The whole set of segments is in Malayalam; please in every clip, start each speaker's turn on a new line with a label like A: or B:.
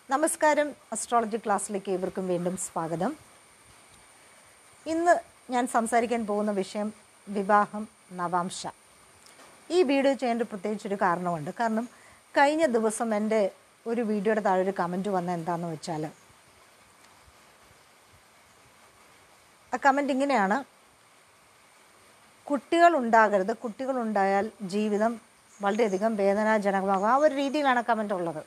A: നമസ്കാരം അസ്ട്രോളജി ക്ലാസ്സിലേക്ക് ഏവർക്കും വീണ്ടും സ്വാഗതം ഇന്ന് ഞാൻ സംസാരിക്കാൻ പോകുന്ന വിഷയം വിവാഹം നവാംശ ഈ വീഡിയോ ചെയ്യാൻ ഒരു പ്രത്യേകിച്ചൊരു കാരണമുണ്ട് കാരണം കഴിഞ്ഞ ദിവസം എൻ്റെ ഒരു വീഡിയോയുടെ താഴെ ഒരു കമൻറ്റ് വന്ന എന്താണെന്ന് വെച്ചാൽ ആ കമൻറ്റ് ഇങ്ങനെയാണ് കുട്ടികൾ ഉണ്ടാകരുത് കുട്ടികൾ ഉണ്ടായാൽ ജീവിതം വളരെയധികം വേദനാജനകമാകും ആ ഒരു രീതിയിലാണ് കമൻ്റ് ഉള്ളത്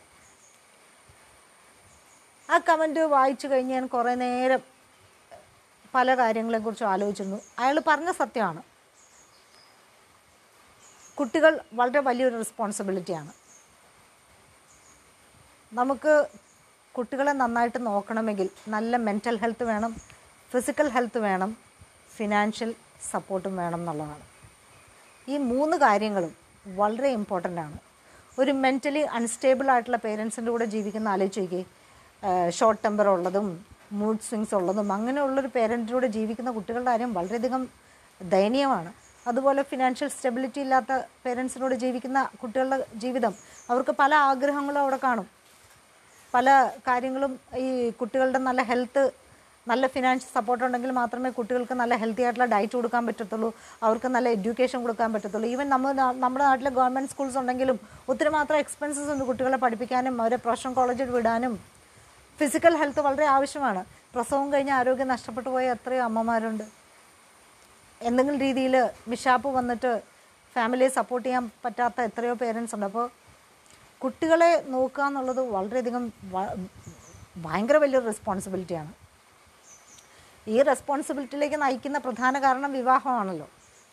A: ആ കമൻറ്റ് വായിച്ചു കഴിഞ്ഞ് ഞാൻ കുറേ നേരം പല കാര്യങ്ങളെക്കുറിച്ചും ആലോചിച്ചിരുന്നു അയാൾ പറഞ്ഞ സത്യമാണ് കുട്ടികൾ വളരെ വലിയൊരു റെസ്പോൺസിബിലിറ്റിയാണ് നമുക്ക് കുട്ടികളെ നന്നായിട്ട് നോക്കണമെങ്കിൽ നല്ല മെൻറ്റൽ ഹെൽത്ത് വേണം ഫിസിക്കൽ ഹെൽത്ത് വേണം ഫിനാൻഷ്യൽ സപ്പോർട്ടും വേണം എന്നുള്ളതാണ് ഈ മൂന്ന് കാര്യങ്ങളും വളരെ ഇമ്പോർട്ടൻ്റ് ആണ് ഒരു മെൻ്റലി അൺസ്റ്റേബിൾ ആയിട്ടുള്ള പേരൻസിൻ്റെ കൂടെ ജീവിക്കുന്ന ആലോചിക്കേ ഷോർട്ട് ടെമ്പർ ഉള്ളതും മൂഡ് സ്വിങ്സ് ഉള്ളതും അങ്ങനെയുള്ളൊരു പേരൻറ്റിൻ്റെ കൂടെ ജീവിക്കുന്ന കുട്ടികളുടെ കാര്യം വളരെയധികം ദയനീയമാണ് അതുപോലെ ഫിനാൻഷ്യൽ സ്റ്റെബിലിറ്റി ഇല്ലാത്ത പേരൻസിനോട് ജീവിക്കുന്ന കുട്ടികളുടെ ജീവിതം അവർക്ക് പല ആഗ്രഹങ്ങളും അവിടെ കാണും പല കാര്യങ്ങളും ഈ കുട്ടികളുടെ നല്ല ഹെൽത്ത് നല്ല ഫിനാൻഷ്യൽ സപ്പോർട്ട് ഉണ്ടെങ്കിൽ മാത്രമേ കുട്ടികൾക്ക് നല്ല ഹെൽത്തി ആയിട്ടുള്ള ഡയറ്റ് കൊടുക്കാൻ പറ്റത്തുള്ളൂ അവർക്ക് നല്ല എഡ്യൂക്കേഷൻ കൊടുക്കാൻ പറ്റത്തുള്ളൂ ഈവൻ നമ്മൾ നമ്മുടെ നാട്ടിലെ ഗവൺമെൻറ് സ്കൂൾസ് ഉണ്ടെങ്കിലും ഒത്തിരി മാത്രം എക്സ്പെൻസസ് ഉണ്ട് കുട്ടികളെ പഠിപ്പിക്കാനും അവരെ പ്രൊഫഷണൽ കോളേജിൽ വിടാനും ഫിസിക്കൽ ഹെൽത്ത് വളരെ ആവശ്യമാണ് പ്രസവം കഴിഞ്ഞ് ആരോഗ്യം നഷ്ടപ്പെട്ടു പോയ എത്രയോ അമ്മമാരുണ്ട് എന്തെങ്കിലും രീതിയിൽ വിഷാപ്പ് വന്നിട്ട് ഫാമിലിയെ സപ്പോർട്ട് ചെയ്യാൻ പറ്റാത്ത എത്രയോ പേരൻസ് ഉണ്ട് അപ്പോൾ കുട്ടികളെ നോക്കുക എന്നുള്ളത് വളരെയധികം വ- ഭയങ്കര വലിയൊരു റെസ്പോൺസിബിലിറ്റിയാണ് ഈ റെസ്പോൺസിബിലിറ്റിയിലേക്ക് നയിക്കുന്ന പ്രധാന കാരണം വിവാഹമാണല്ലോ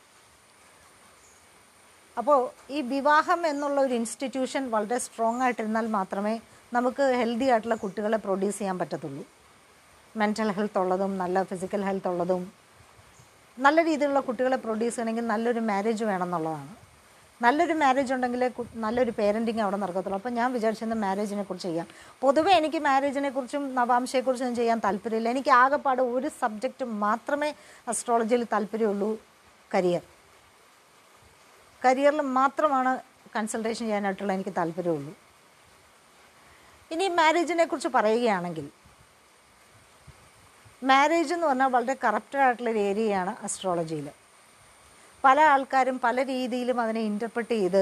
A: അപ്പോൾ ഈ വിവാഹം എന്നുള്ള ഒരു ഇൻസ്റ്റിറ്റ്യൂഷൻ വളരെ സ്ട്രോങ് ആയിട്ടിരുന്നാൽ മാത്രമേ നമുക്ക് ഹെൽത്തി ആയിട്ടുള്ള കുട്ടികളെ പ്രൊഡ്യൂസ് ചെയ്യാൻ പറ്റത്തുള്ളൂ മെൻറ്റൽ ഹെൽത്ത് ഉള്ളതും നല്ല ഫിസിക്കൽ ഹെൽത്ത് ഉള്ളതും നല്ല രീതിയിലുള്ള കുട്ടികളെ പ്രൊഡ്യൂസ് ചെയ്യണമെങ്കിൽ നല്ലൊരു മാരേജ് വേണം എന്നുള്ളതാണ് നല്ലൊരു മാരേജ് ഉണ്ടെങ്കിൽ നല്ലൊരു പേരൻറ്റിങ് അവിടെ നടക്കത്തുള്ളൂ അപ്പോൾ ഞാൻ വിചാരിച്ചിരുന്ന മാരേജിനെ കുറിച്ച് ചെയ്യാം പൊതുവേ എനിക്ക് മാരേജിനെ കുറിച്ചും നവാംശയെക്കുറിച്ചും ചെയ്യാൻ താല്പര്യമില്ല എനിക്ക് ആകെപ്പാട് ഒരു സബ്ജക്റ്റ് മാത്രമേ അസ്ട്രോളജിയിൽ താല്പര്യമുള്ളൂ കരിയർ കരിയറിൽ മാത്രമാണ് കൺസൾട്ടേഷൻ ചെയ്യാനായിട്ടുള്ള എനിക്ക് താല്പര്യമുള്ളൂ ഇനി മാരേജിനെ കുറിച്ച് പറയുകയാണെങ്കിൽ മാരേജ് എന്ന് പറഞ്ഞാൽ വളരെ കറപ്റ്റഡ് ആയിട്ടുള്ളൊരു ഏരിയയാണ് അസ്ട്രോളജിയിൽ പല ആൾക്കാരും പല രീതിയിലും അതിനെ ഇൻ്റർപ്രറ്റ് ചെയ്ത്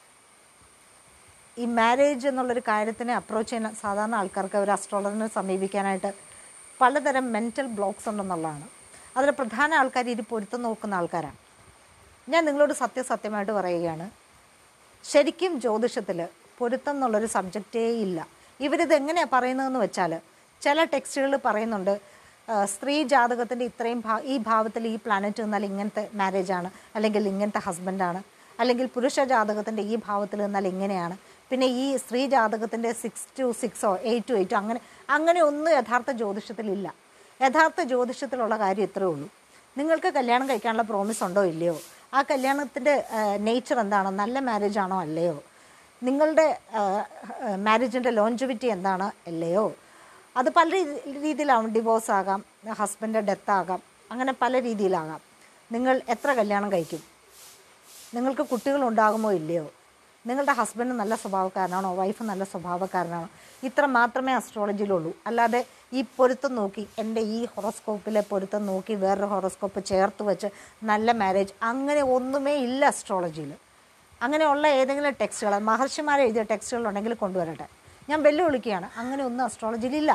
A: ഈ മാരേജ് എന്നുള്ളൊരു കാര്യത്തിനെ അപ്രോച്ച് ചെയ്യുന്ന സാധാരണ ആൾക്കാർക്ക് ഒരു അസ്ട്രോളജിനെ സമീപിക്കാനായിട്ട് പലതരം മെൻറ്റൽ ബ്ലോക്സ് ഉണ്ടെന്നുള്ളതാണ് അതിൽ പ്രധാന ആൾക്കാർ ഇത് പൊരുത്തം നോക്കുന്ന ആൾക്കാരാണ് ഞാൻ നിങ്ങളോട് സത്യസത്യമായിട്ട് പറയുകയാണ് ശരിക്കും ജ്യോതിഷത്തിൽ പൊരുത്തം എന്നുള്ളൊരു സബ്ജക്റ്റേ ഇല്ല ഇവരിത് എങ്ങനെയാണ് പറയുന്നതെന്ന് വെച്ചാൽ ചില ടെക്സ്റ്റുകളിൽ പറയുന്നുണ്ട് ആ, സ്ത്രീ ജാതകത്തിൻ്റെ ഇത്രയും ഭാ ഈ ഭാവത്തിൽ ഈ പ്ലാനറ്റ് നിന്നാൽ ഇങ്ങനത്തെ മാരേജാണ് അല്ലെങ്കിൽ ഇങ്ങനത്തെ ഹസ്ബൻഡാണ് അല്ലെങ്കിൽ പുരുഷ ജാതകത്തിൻ്റെ ഈ ഭാവത്തിൽ നിന്നാൽ ഇങ്ങനെയാണ് പിന്നെ ഈ സ്ത്രീ ജാതകത്തിൻ്റെ സിക്സ് ടു സിക്സോ എയ്റ്റ് ടു എയ്റ്റോ അങ്ങനെ അങ്ങനെ ഒന്നും യഥാർത്ഥ ജ്യോതിഷത്തിലില്ല യഥാർത്ഥ ജ്യോതിഷത്തിലുള്ള കാര്യം ഇത്രയേ ഉള്ളൂ നിങ്ങൾക്ക് കല്യാണം കഴിക്കാനുള്ള പ്രോമിസ് ഉണ്ടോ ഇല്ലയോ ആ കല്യാണത്തിൻ്റെ നേച്ചർ എന്താണ് നല്ല മാരേജ് ആണോ അല്ലയോ നിങ്ങളുടെ മാരേജിൻ്റെ ലോഞ്ചിവിറ്റി എന്താണ് അല്ലയോ അത് പല രീതി- രീതിയിലാവും ഡിവോഴ്സ് ആകാം ഹസ്ബൻഡ് ഡെത്ത് ആകാം അങ്ങനെ പല രീതിയിലാകാം നിങ്ങൾ എത്ര കല്യാണം കഴിക്കും നിങ്ങൾക്ക് കുട്ടികൾ ഉണ്ടാകുമോ ഇല്ലയോ നിങ്ങളുടെ ഹസ്ബൻഡ് നല്ല സ്വഭാവക്കാരനാണോ വൈഫ് നല്ല സ്വഭാവക്കാരനാണോ ഇത്ര മാത്രമേ അസ്ട്രോളജിയിലുള്ളൂ അല്ലാതെ ഈ പൊരുത്തം നോക്കി എൻ്റെ ഈ ഹൊറോസ്കോപ്പിലെ പൊരുത്തം നോക്കി വേറൊരു ഹൊറോസ്കോപ്പ് ചേർത്ത് വെച്ച് നല്ല മാരേജ് അങ്ങനെ ഒന്നുമേ ഇല്ല അസ്ട്രോളജിയിൽ അങ്ങനെയുള്ള ഏതെങ്കിലും ടെക്സ്റ്റുകൾ മഹർഷിമാർ എഴുതിയ ടെക്സ്റ്റുകൾ ഉണ്ടെങ്കിൽ കൊണ്ടുവരട്ടെ ഞാൻ വെല്ലുവിളിക്കുകയാണ് അങ്ങനെ ഒന്നും അസ്ട്രോളജിയിലില്ല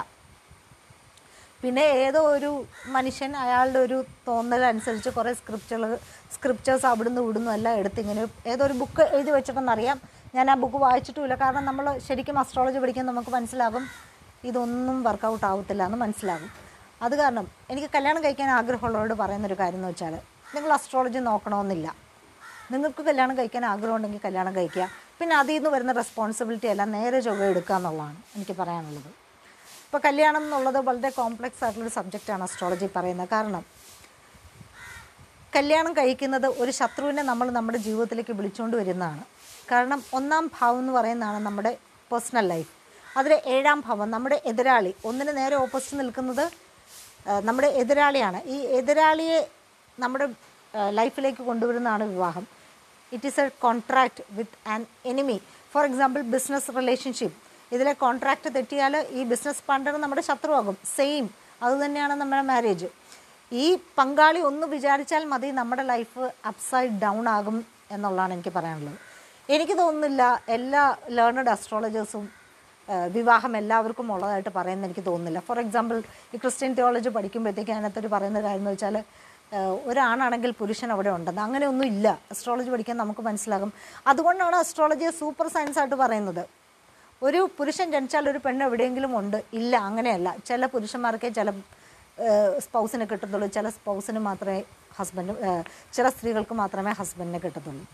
A: പിന്നെ ഏതോ ഒരു മനുഷ്യൻ അയാളുടെ ഒരു തോന്നലനുസരിച്ച് കുറേ സ്ക്രിപ്റ്റുകൾ സ്ക്രിപ്റ്റേഴ്സ് അവിടുന്ന് ഇവിടുന്ന് എല്ലാം എടുത്ത് ഇങ്ങനെ ഏതോ ഒരു ബുക്ക് എഴുതി വെച്ചിട്ടെന്നറിയാം ഞാൻ ആ ബുക്ക് വായിച്ചിട്ടുമില്ല കാരണം നമ്മൾ ശരിക്കും അസ്ട്രോളജി പഠിക്കാൻ നമുക്ക് മനസ്സിലാകും ഇതൊന്നും വർക്കൗട്ട് ആവത്തില്ല എന്ന് മനസ്സിലാകും അത് കാരണം എനിക്ക് കല്യാണം കഴിക്കാൻ ആഗ്രഹമുള്ളവരോട് പറയുന്നൊരു കാര്യം എന്ന് വെച്ചാൽ നിങ്ങൾ അസ്ട്രോളജി നോക്കണമെന്നില്ല നിങ്ങൾക്ക് കല്യാണം കഴിക്കാൻ ആഗ്രഹമുണ്ടെങ്കിൽ കല്യാണം കഴിക്കുക പിന്നെ അതിൽ നിന്ന് വരുന്ന റെസ്പോൺസിബിലിറ്റി എല്ലാം നേരെ ചൊവ്വ എടുക്കുക എന്നുള്ളതാണ് എനിക്ക് പറയാനുള്ളത് ഇപ്പോൾ കല്യാണം എന്നുള്ളത് വളരെ കോംപ്ലക്സ് ആയിട്ടുള്ളൊരു സബ്ജക്റ്റാണ് അസ്ട്രോളജി പറയുന്നത് കാരണം കല്യാണം കഴിക്കുന്നത് ഒരു ശത്രുവിനെ നമ്മൾ നമ്മുടെ ജീവിതത്തിലേക്ക് വിളിച്ചുകൊണ്ട് വരുന്നതാണ് കാരണം ഒന്നാം ഭാവം എന്ന് പറയുന്നതാണ് നമ്മുടെ പേഴ്സണൽ ലൈഫ് അതിൽ ഏഴാം ഭാവം നമ്മുടെ എതിരാളി ഒന്നിന് നേരെ ഓപ്പോസിറ്റ് നിൽക്കുന്നത് ആ, നമ്മുടെ എതിരാളിയാണ് ഈ എതിരാളിയെ നമ്മുടെ ലൈഫിലേക്ക് കൊണ്ടുവരുന്നതാണ് വിവാഹം it is a contract with an enemy for example business relationship ഇതിലെ കോൺട്രാക്റ്റ് തെറ്റിയാൽ ഈ ബിസിനസ് പാർട്ണർ നമ്മുടെ ശത്രുവാകും സെയിം അത് തന്നെയാണ് നമ്മുടെ മാരേജ് ഈ പങ്കാളി ഒന്ന് വിചാരിച്ചാൽ മതി നമ്മുടെ ലൈഫ് അപ്സൈഡ് ഡൗൺ ആകും എന്നുള്ളതാണ് എനിക്ക് പറയാനുള്ളത് എനിക്ക് തോന്നുന്നില്ല എല്ലാ ലേണഡ് അസ്ട്രോളജേഴ്സും വിവാഹം എല്ലാവർക്കും ഉള്ളതായിട്ട് പറയുന്നത് എനിക്ക് തോന്നുന്നില്ല ഫോർ എക്സാമ്പിൾ ഈ ക്രിസ്ത്യൻ തിയോളജി പഠിക്കുമ്പോഴത്തേക്ക് അതിനകത്തൊരു പറയുന്ന കാര്യം എന്ന് വെച്ചാൽ ഏഹ് ഒരാണാണെങ്കിൽ പുരുഷൻ അവിടെ ഉണ്ടെന്ന് അങ്ങനെയൊന്നും ഇല്ല അസ്ട്രോളജി പഠിക്കാൻ നമുക്ക് മനസ്സിലാകും അതുകൊണ്ടാണ് അസ്ട്രോളജിയെ സൂപ്പർ സയൻസ് ആയിട്ട് പറയുന്നത് ഒരു പുരുഷൻ ജനിച്ചാൽ ഒരു പെണ്ണ് എവിടെയെങ്കിലും ഉണ്ട് ഇല്ല അങ്ങനെയല്ല ചില പുരുഷന്മാർക്കേ ചില സ്പൗസിനെ കിട്ടത്തുള്ളൂ ചില സ്പൗസിന് മാത്രമേ ഹസ്ബൻഡ് ചില സ്ത്രീകൾക്ക് മാത്രമേ ഹസ്ബൻഡിനെ കിട്ടത്തുള്ളൂ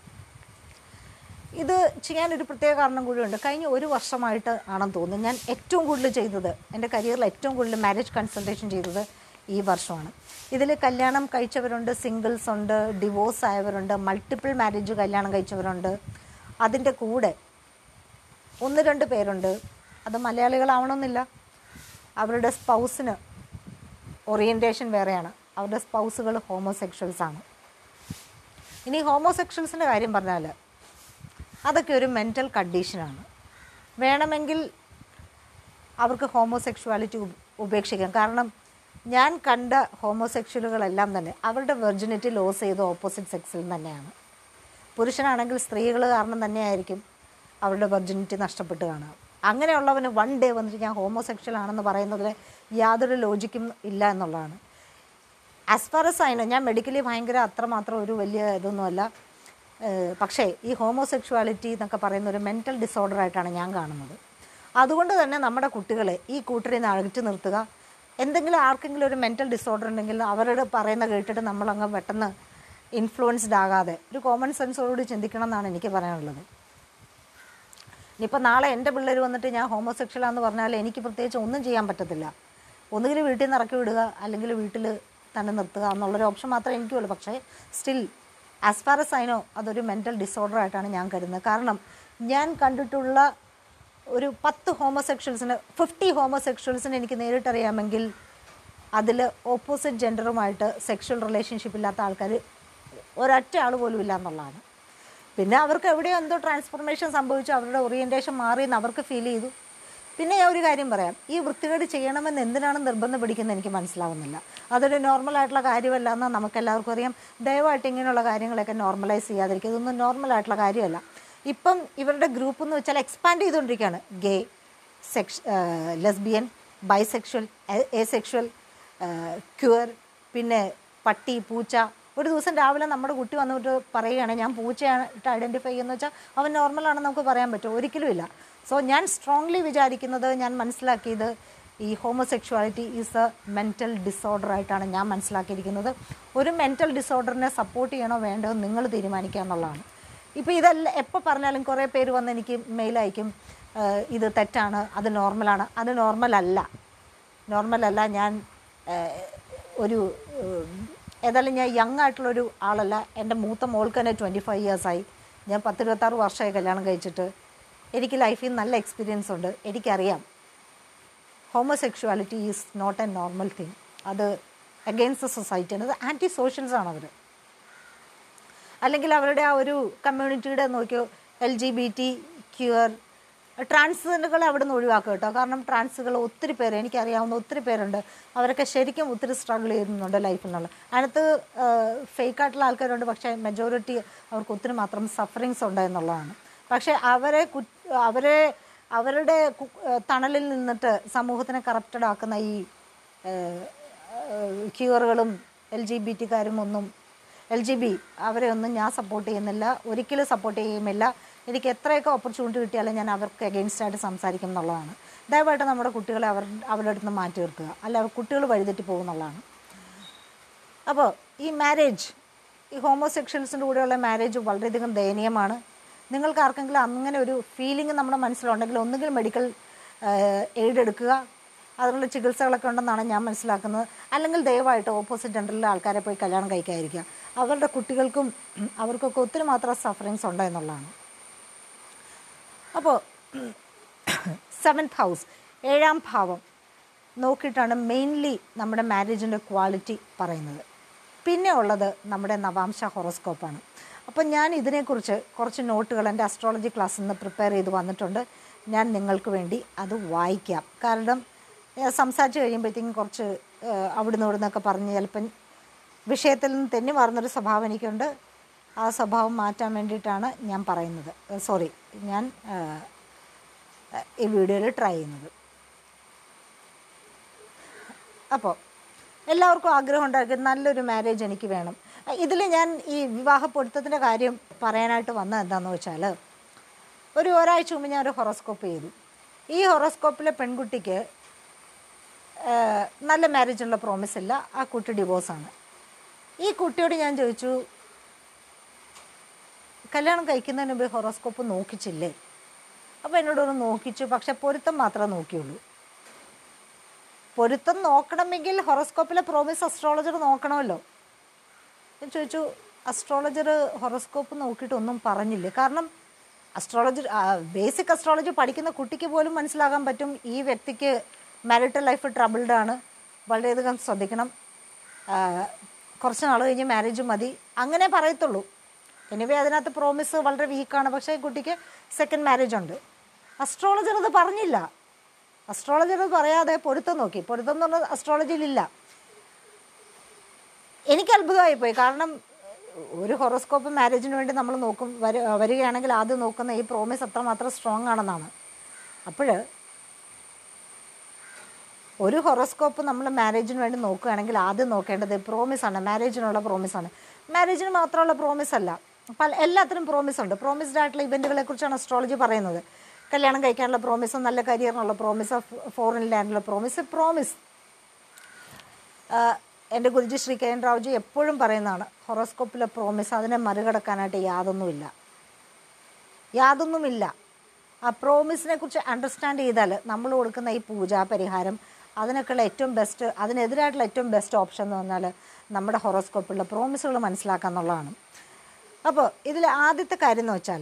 A: ഇത് ചെയ്യാൻ ഒരു പ്രത്യേക കാരണം കൂടിയുണ്ട് കഴിഞ്ഞ ഒരു വർഷമായിട്ട് ആണെന്ന് തോന്നുന്നു ഞാൻ ഏറ്റവും കൂടുതൽ ചെയ്തത് എൻ്റെ കരിയറിൽ ഏറ്റവും കൂടുതൽ മാരേജ് കൺസൾട്ടേഷൻ ചെയ്തത് ഈ വർഷമാണ് ഇതിൽ കല്യാണം കഴിച്ചവരുണ്ട് സിംഗിൾസ് ഉണ്ട് ഡിവോഴ്സ് ആയവരുണ്ട് മൾട്ടിപ്പിൾ മാരേജ് കല്യാണം കഴിച്ചവരുണ്ട് അതിൻ്റെ കൂടെ ഒന്ന് രണ്ട് പേരുണ്ട് അത് മലയാളികളാവണമെന്നില്ല അവരുടെ സ്പൗസിന് ഓറിയൻറ്റേഷൻ വേറെയാണ് അവരുടെ സ്പൗസുകൾ ഹോമോസെക്ഷൽസ് ആണ് ഇനി ഹോമോസെക്ഷൽസിൻ്റെ കാര്യം പറഞ്ഞാൽ അതൊക്കെ ഒരു മെൻ്റൽ കണ്ടീഷനാണ് വേണമെങ്കിൽ അവർക്ക് ഹോമോസെക്ഷുവാലിറ്റി ഉപേക്ഷിക്കാം കാരണം ഞാൻ കണ്ട ഹോമോസെക്ഷലുകളെല്ലാം തന്നെ അവരുടെ വെർജിനിറ്റി ലോസ് ചെയ്ത ഓപ്പോസിറ്റ് സെക്സിൽ തന്നെയാണ് പുരുഷനാണെങ്കിൽ സ്ത്രീകൾ കാരണം തന്നെയായിരിക്കും അവരുടെ വെർജിനിറ്റി നഷ്ടപ്പെട്ട് കാണുക അങ്ങനെയുള്ളവന് വൺ ഡേ വന്നിട്ട് ഞാൻ ഹോമോസെക്ഷൽ ആണെന്ന് പറയുന്നതിൽ യാതൊരു ലോജിക്കും ഇല്ല എന്നുള്ളതാണ് ആസ് ഫാർ എസ് ആയിനോ ഞാൻ മെഡിക്കലി ഭയങ്കര അത്രമാത്രം ഒരു വലിയ ഇതൊന്നുമല്ല ഏഹ് പക്ഷേ ഈ ഹോമോസെക്ഷുവാലിറ്റി എന്നൊക്കെ പറയുന്ന ഒരു മെൻ്റൽ ഡിസോർഡർ ആയിട്ടാണ് ഞാൻ കാണുന്നത് അതുകൊണ്ട് തന്നെ നമ്മുടെ കുട്ടികളെ ഈ കൂട്ടരിൽ നിന്ന് അകറ്റി നിർത്തുക എന്തെങ്കിലും ആർക്കെങ്കിലും ഒരു മെൻ്റൽ ഡിസോർഡർ ഉണ്ടെങ്കിൽ അവരുടെ പറയുന്ന കേട്ടിട്ട് നമ്മളങ്ങ് പെട്ടെന്ന് ഇൻഫ്ലുവൻസ്ഡ് ആകാതെ ഒരു കോമൺ സെൻസോടുകൂടി ചിന്തിക്കണം എന്നാണ് എനിക്ക് പറയാനുള്ളത് ഇനിയിപ്പോൾ നാളെ എൻ്റെ പിള്ളേർ വന്നിട്ട് ഞാൻ ഹോമോസെക്ഷലാന്ന് പറഞ്ഞാൽ എനിക്ക് പ്രത്യേകിച്ച് ഒന്നും ചെയ്യാൻ പറ്റത്തില്ല ഒന്നുകിൽ വീട്ടിൽ നിന്ന് ഇറക്കി വിടുക അല്ലെങ്കിൽ വീട്ടിൽ തന്നെ നിർത്തുക എന്നുള്ളൊരു ഓപ്ഷൻ മാത്രമേ എനിക്കുള്ളൂ പക്ഷേ still as far as I know അതൊരു മെൻ്റൽ ഡിസോർഡർ ആയിട്ടാണ് ഞാൻ കരുതുന്നത് കാരണം ഞാൻ കണ്ടിട്ടുള്ള ഒരു പത്ത് ഹോമോസെക്ഷൽസിന് ഫിഫ്റ്റി ഹോമോസെക്ഷൽസിന് എനിക്ക് നേരിട്ടറിയാമെങ്കിൽ അതിൽ ഓപ്പോസിറ്റ് ജെൻഡറുമായിട്ട് സെക്ഷൽ റിലേഷൻഷിപ്പ് ഇല്ലാത്ത ആൾക്കാർ ഒരൊറ്റ ആൾ പോലും ഇല്ല എന്നുള്ളതാണ് പിന്നെ അവർക്ക് എവിടെയോ എന്തോ ട്രാൻസ്ഫോർമേഷൻ സംഭവിച്ചു അവരുടെ ഓറിയൻറ്റേഷൻ മാറി എന്ന് അവർക്ക് ഫീൽ ചെയ്തു പിന്നെ ഞാൻ ഒരു കാര്യം പറയാം ഈ വൃത്തികേട് ചെയ്യണമെന്ന് എന്തിനാണ് നിർബന്ധം പിടിക്കുന്നത് എനിക്ക് മനസ്സിലാവുന്നില്ല അതൊരു നോർമൽ ആയിട്ടുള്ള കാര്യമല്ല എന്ന് നമുക്കെല്ലാവർക്കും അറിയാം ദയവായിട്ട് ഇങ്ങനെയുള്ള കാര്യങ്ങളൊക്കെ നോർമലൈസ് ചെയ്യാതിരിക്കുക ഇതൊന്നും നോർമൽ ആയിട്ടുള്ള കാര്യമല്ല ഇപ്പം ഇവരുടെ ഗ്രൂപ്പ് എന്ന് വെച്ചാൽ എക്സ്പാൻഡ് ചെയ്തുകൊണ്ടിരിക്കുകയാണ് ഗേ സെക്ഷ lesbian bisexual asexual queer പിന്നെ പട്ടി പൂച്ച ഒരു ദിവസം രാവിലെ നമ്മുടെ കുട്ടി വന്നിട്ട് പറയുകയാണ് ഞാൻ പൂച്ചയായിട്ട് ഐഡൻറ്റിഫൈ ചെയ്യുന്ന വെച്ചാൽ അവൻ നോർമലാണെന്ന് നമുക്ക് പറയാൻ പറ്റും ഒരിക്കലും ഇല്ല സോ ഞാൻ സ്ട്രോങ്ലി വിചാരിക്കുന്നത് ഞാൻ മനസ്സിലാക്കിയത് ഈ homosexuality is a mental disorder ആയിട്ടാണ് ഞാൻ മനസ്സിലാക്കിയിരിക്കുന്നത് ഒരു മെൻറ്റൽ ഡിസോർഡറിനെ സപ്പോർട്ട് ചെയ്യണോ വേണ്ടോ എന്ന് നിങ്ങൾ തീരുമാനിക്കുക എന്നുള്ളതാണ് ഇപ്പോൾ ഇതെല്ലാം എപ്പോൾ പറഞ്ഞാലും കുറേ പേര് വന്ന് എനിക്ക് മെയിൽ അയക്കും "ഏഹ് ഇത് തെറ്റാണ് അത് നോർമലാണ് അത് നോർമലല്ല നോർമലല്ല ഞാൻ ഏഹ്, ഒരു ഏഹ്, ഏതായാലും ഞാൻ യങ് ആയിട്ടുള്ളൊരു ആളല്ല എൻ്റെ മൂത്ത മോൾക്ക് തന്നെ ട്വൻറ്റി ഫൈവ് ഇയേഴ്സായി ഞാൻ പത്തിരുപത്താറ് വർഷമായി കല്യാണം കഴിച്ചിട്ട് എനിക്ക് ലൈഫിൽ നല്ല എക്സ്പീരിയൻസ് ഉണ്ട് എനിക്കറിയാം homosexuality is not a normal thing അത് അഗെയിൻസ്റ്റ് ദ സൊസൈറ്റിയാണ് അത് ആൻറ്റി സോഷ്യൽസ് ആണ് അവർ അല്ലെങ്കിൽ അവരുടെ ആ ഒരു കമ്മ്യൂണിറ്റിയുടെ നോക്കിയോ L G B T queer ട്രാൻസ്ജെൻഡറുകളെ അവിടെ നിന്ന് ഒഴിവാക്കുക കേട്ടോ കാരണം ട്രാൻസുകൾ ഒത്തിരി പേര് എനിക്കറിയാവുന്ന ഒത്തിരി പേരുണ്ട് അവരൊക്കെ ശരിക്കും ഒത്തിരി സ്ട്രഗിൾ ചെയ്യുന്നുണ്ട് ലൈഫിൽ നിന്നുള്ള അതിനകത്ത് ഫേക്ക് ആയിട്ടുള്ള ആൾക്കാരുണ്ട് പക്ഷേ മെജോറിറ്റി അവർക്ക് ഒത്തിരി മാത്രം സഫറിങ്സ് ഉണ്ട് എന്നുള്ളതാണ് പക്ഷേ അവരെ കു- അവരെ അവരുടെ കു- ഏഹ് തണലിൽ നിന്നിട്ട് സമൂഹത്തിനെ കറപ്റ്റഡ് ആക്കുന്ന ഈ ക്യൂറുകളും എൽ ജി ബി ടിക്കാരും ഒന്നും എൽ ജി ബി അവരെ ഒന്നും ഞാൻ സപ്പോർട്ട് ചെയ്യുന്നില്ല ഒരിക്കലും സപ്പോർട്ട് ചെയ്യുമില്ല എനിക്ക് എത്രയൊക്കെ ഓപ്പർച്യൂണിറ്റി കിട്ടിയാലും ഞാൻ അവർക്ക് അഗെയിൻസ്റ്റ് ആയിട്ട് സംസാരിക്കും എന്നുള്ളതാണ് ദയവായിട്ട് നമ്മുടെ കുട്ടികളെ അവർ അവരുടെ അടുത്ത് നിന്ന് മാറ്റി നിർത്തുക അല്ല അവർ കുട്ടികൾ വഴിതെറ്റി പോകുന്നുള്ളതാണ് അപ്പോൾ ഈ മാരേജ് ഈ ഹോമോസെക്ഷൽസിൻ്റെ കൂടെയുള്ള മാരേജ് വളരെയധികം ദയനീയമാണ് നിങ്ങൾക്ക് ആർക്കെങ്കിലും അങ്ങനെ ഒരു ഫീലിംഗ് നമ്മുടെ മനസ്സിലുണ്ടെങ്കിൽ ഒന്നുകിൽ മെഡിക്കൽ എയ്ഡ് എടുക്കുക അതിനുള്ള ചികിത്സകളൊക്കെ ഉണ്ടെന്നാണ് ഞാൻ മനസ്സിലാക്കുന്നത് അല്ലെങ്കിൽ ദയവായിട്ട് ഓപ്പോസിറ്റ് ജെൻഡറിലെ ആൾക്കാരെ പോയി കല്യാണം കഴിക്കാതിരിക്കുക അവരുടെ കുട്ടികൾക്കും ഉം, അവർക്കൊക്കെ ഒത്തിരി മാത്രം സഫറിങ്സ് ഉണ്ട് എന്നുള്ളതാണ് അപ്പോൾ സെവൻത് ഹൗസ് ഏഴാം ഭാവം നോക്കിയിട്ടാണ് മെയിൻലി നമ്മുടെ മാരേജിൻ്റെ ക്വാളിറ്റി പറയുന്നത് പിന്നെ ഉള്ളത് നമ്മുടെ നവാംശ ഹൊറോസ്കോപ്പാണ് അപ്പം ഞാൻ ഇതിനെക്കുറിച്ച് കുറച്ച് നോട്ടുകൾ എൻ്റെ അസ്ട്രോളജി ക്ലാസ്സിൽ നിന്ന് പ്രിപ്പയർ ചെയ്ത് വന്നിട്ടുണ്ട് ഞാൻ നിങ്ങൾക്ക് വേണ്ടി അത് വായിക്കാം കാരണം ഏഹ്, സംസാരിച്ച് കഴിയുമ്പോഴത്തേക്കും കുറച്ച് ഏഹ്, അവിടുന്ന് ഇവിടുന്നൊക്കെ പറഞ്ഞ് ചിലപ്പം വിഷയത്തിൽ നിന്ന് തെന്നി മാറുന്നൊരു സ്വഭാവം എനിക്കുണ്ട് ആ സ്വഭാവം മാറ്റാൻ വേണ്ടിയിട്ടാണ് ഞാൻ പറയുന്നത് സോറി ഞാൻ ഏഹ്, ഈ വീഡിയോയിൽ ട്രൈ ചെയ്യുന്നത് അപ്പോൾ എല്ലാവർക്കും ആഗ്രഹം ഉണ്ടായിരിക്കും നല്ലൊരു മാരേജ് എനിക്ക് വേണം ഇതിൽ ഞാൻ ഈ വിവാഹ പൊരുത്തത്തിൻ്റെ കാര്യം പറയാനായിട്ട് വന്നത് എന്താണെന്ന് വെച്ചാൽ ഒരു ഒരാഴ്ച മുമ്പ് ഞാൻ ഒരു ഹൊറോസ്കോപ്പ് ചെയ്തു ഈ ഹൊറോസ്കോപ്പിലെ പെൺകുട്ടിക്ക് ഏഹ്, നല്ല മാരേജുള്ള പ്രോമിസ് ഇല്ല ആ കുട്ടി ഡിവോഴ്സാണ് ഈ കുട്ടിയോട് ഞാൻ ചോദിച്ചു കല്യാണം കഴിക്കുന്നതിന് മുമ്പ് ഹൊറോസ്കോപ്പ് നോക്കിച്ചില്ലേ അപ്പോൾ എന്നോടൊന്ന് നോക്കിച്ചു പക്ഷെ പൊരുത്തം മാത്രമേ നോക്കിയുള്ളൂ പൊരുത്തം നോക്കണമെങ്കിൽ ഹൊറോസ്കോപ്പിലെ പ്രോമിസ് അസ്ട്രോളജർ നോക്കണമല്ലോ ഞാൻ ചോദിച്ചു അസ്ട്രോളജർ ഹൊറോസ്കോപ്പ് നോക്കിയിട്ട് ഒന്നും പറഞ്ഞില്ലേ കാരണം അസ്ട്രോളജി ബേസിക് അസ്ട്രോളജി പഠിക്കുന്ന കുട്ടിക്ക് പോലും മനസ്സിലാകാൻ പറ്റും ഈ വ്യക്തിക്ക് മാരിറ്റൽ ലൈഫ് ട്രബിൾഡ് ആണ് വളരെയധികം ശ്രദ്ധിക്കണം ആ, കുറച്ച് നാൾ കഴിഞ്ഞ് മാരേജ് മതി അങ്ങനെ പറയത്തുള്ളൂ എനിവേ അതിനകത്ത് പ്രോമിസ് വളരെ വീക്കാണ് പക്ഷേ ഈ കുട്ടിക്ക് സെക്കൻഡ് മാരേജ് ഉണ്ട് അസ്ട്രോളജർ അത് പറഞ്ഞില്ല അസ്ട്രോളജർ അത് പറയാതെ പൊരുത്തം നോക്കി പൊരുത്തം എന്ന് പറഞ്ഞാൽ അസ്ട്രോളജിയിലില്ല എനിക്ക് അത്ഭുതമായി പോയി കാരണം ഒരു ഹൊറോസ്കോപ്പ് മാരേജിന് വേണ്ടി നമ്മൾ നോക്കും വരു വരികയാണെങ്കിൽ ആദ്യം നോക്കുന്ന ഈ പ്രോമിസ് അത്രമാത്രം സ്ട്രോങ് ആണെന്നാണ് അപ്പോൾ ഒരു ഹൊറോസ്കോപ്പ് നമ്മൾ മാരേജിന് വേണ്ടി നോക്കുകയാണെങ്കിൽ ആദ്യം നോക്കേണ്ടത് പ്രോമിസ് ആണ് മാരേജിനുള്ള പ്രോമിസ് ആണ് മാരേജിന് മാത്രമുള്ള പ്രോമിസ് അല്ല പല എല്ലാത്തിനും പ്രോമിസ് ഉണ്ട് പ്രോമിസ്ഡ് ആയിട്ടുള്ള ഇവൻറ്റുകളെ കുറിച്ചാണ് അസ്ട്രോളജി പറയുന്നത് കല്യാണം കഴിക്കാനുള്ള പ്രോമിസ് നല്ല കരിയറിനുള്ള പ്രോമിസ് ഫോറിൻ ലാൻഡിലുള്ള പ്രോമിസ് പ്രോമിസ് എൻ്റെ ഗുരുജി ശ്രീ കെ എൻ റാവുജി എപ്പോഴും പറയുന്നതാണ് ഹൊറോസ്കോപ്പിലെ പ്രോമിസ് അതിനെ മറികടക്കാനായിട്ട് യാതൊന്നുമില്ല യാതൊന്നുമില്ല ആ പ്രോമിസിനെ കുറിച്ച് അണ്ടർസ്റ്റാൻഡ് ചെയ്താൽ നമ്മൾ കൊടുക്കുന്ന ഈ പൂജാ പരിഹാരം അതിനൊക്കെയുള്ള ഏറ്റവും ബെസ്റ്റ് അതിനെതിരായിട്ടുള്ള ഏറ്റവും ബെസ്റ്റ് ഓപ്ഷൻ എന്ന് പറഞ്ഞാൽ നമ്മുടെ ഹൊറോസ്കോപ്പിലുള്ള പ്രോമിസുകൾ മനസ്സിലാക്കുക എന്നുള്ളതാണ് അപ്പോൾ ഇതിൽ ആദ്യത്തെ കാര്യം എന്ന് വെച്ചാൽ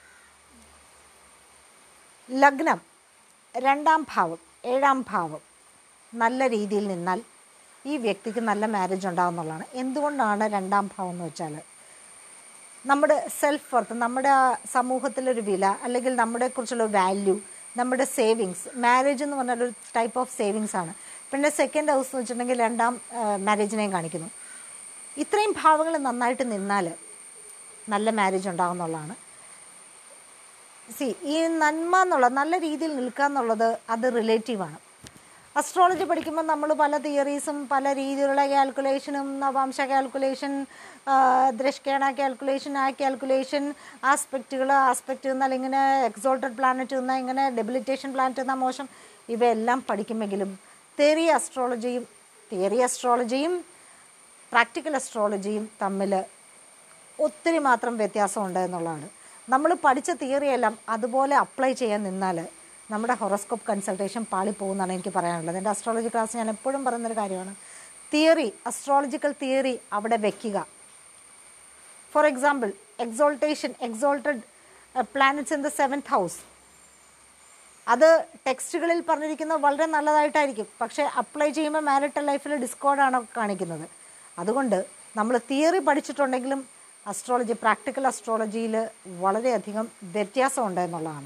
A: ലഗ്നം രണ്ടാം ഭാവം ഏഴാം ഭാവം നല്ല രീതിയിൽ നിന്നാൽ ഈ വ്യക്തിക്ക് നല്ല മാരേജ് ഉണ്ടാകുന്നുള്ളതാണ് എന്തുകൊണ്ടാണ് രണ്ടാം ഭാവം എന്ന് വെച്ചാൽ നമ്മുടെ സെൽഫ് വർത്ത് നമ്മുടെ ആ സമൂഹത്തിലൊരു വില അല്ലെങ്കിൽ നമ്മളെ കുറിച്ചുള്ള വാല്യൂ നമ്മുടെ സേവിങ്സ് മാരേജ് എന്ന് പറഞ്ഞാൽ ഒരു ടൈപ്പ് ഓഫ് സേവിങ്സ് ആണ് പിന്നെ സെക്കൻഡ് ഹൗസ് എന്ന് വെച്ചിട്ടുണ്ടെങ്കിൽ രണ്ടാം മാരേജിനെയും കാണിക്കുന്നു ഇത്രയും ഭാവങ്ങൾ നന്നായിട്ട് നിന്നാൽ നല്ല മാരേജ് ഉണ്ടാകുന്നുള്ളതാണ് സി ഈ നന്മ എന്നുള്ള നല്ല രീതിയിൽ നിൽക്കുക എന്നുള്ളത് അത് റിലേറ്റീവാണ് അസ്ട്രോളജി പഠിക്കുമ്പോൾ നമ്മൾ പല തിയറീസും പല രീതിയിലുള്ള കാൽക്കുലേഷനും നവാംശ കാൽക്കുലേഷൻ ദ്രഷ്കേണ കാൽക്കുലേഷൻ ആ കാൽക്കുലേഷൻ ആസ്പെക്റ്റുകൾ ആസ്പെക്റ്റ് എന്നാൽ ഇങ്ങനെ എക്സോൾട്ടഡ് പ്ലാനറ്റ് എന്നാൽ ഇങ്ങനെ ഡെബിലിറ്റേഷൻ പ്ലാനറ്റ് എന്നാൽ മോശം ഇവയെല്ലാം പഠിക്കുമെങ്കിലും തിയറി അസ്ട്രോളജിയും തിയറി അസ്ട്രോളജിയും പ്രാക്ടിക്കൽ അസ്ട്രോളജിയും തമ്മിൽ ഒത്തിരി മാത്രം വ്യത്യാസമുണ്ട് എന്നുള്ളതാണ് നമ്മൾ പഠിച്ച തിയറിയെല്ലാം അതുപോലെ അപ്ലൈ ചെയ്യാൻ നിന്നാൽ നമ്മുടെ ഹൊറോസ്കോപ്പ് കൺസൾട്ടേഷൻ പാളിപ്പോകുമെന്നാണ് എനിക്ക് പറയാനുള്ളത് എൻ്റെ അസ്ട്രോളജി ക്ലാസ് ഞാൻ എപ്പോഴും പറയുന്നൊരു കാര്യമാണ് തിയറി അസ്ട്രോളജിക്കൽ തിയറി അവിടെ വെക്കുക for example exaltation exalted planets in the seventh house അത് ടെക്സ്റ്റുകളിൽ പറഞ്ഞിരിക്കുന്നത് വളരെ നല്ലതായിട്ടായിരിക്കും പക്ഷേ അപ്ലൈ ചെയ്യുമ്പോൾ മാരിറ്റൽ ലൈഫിൽ ഡിസ്കോഡാണ് കാണിക്കുന്നത് അതുകൊണ്ട് നമ്മൾ തിയറി പഠിച്ചിട്ടുണ്ടെങ്കിലും അസ്ട്രോളജി പ്രാക്ടിക്കൽ അസ്ട്രോളജിയിൽ വളരെയധികം വ്യത്യാസമുണ്ട് എന്നുള്ളതാണ്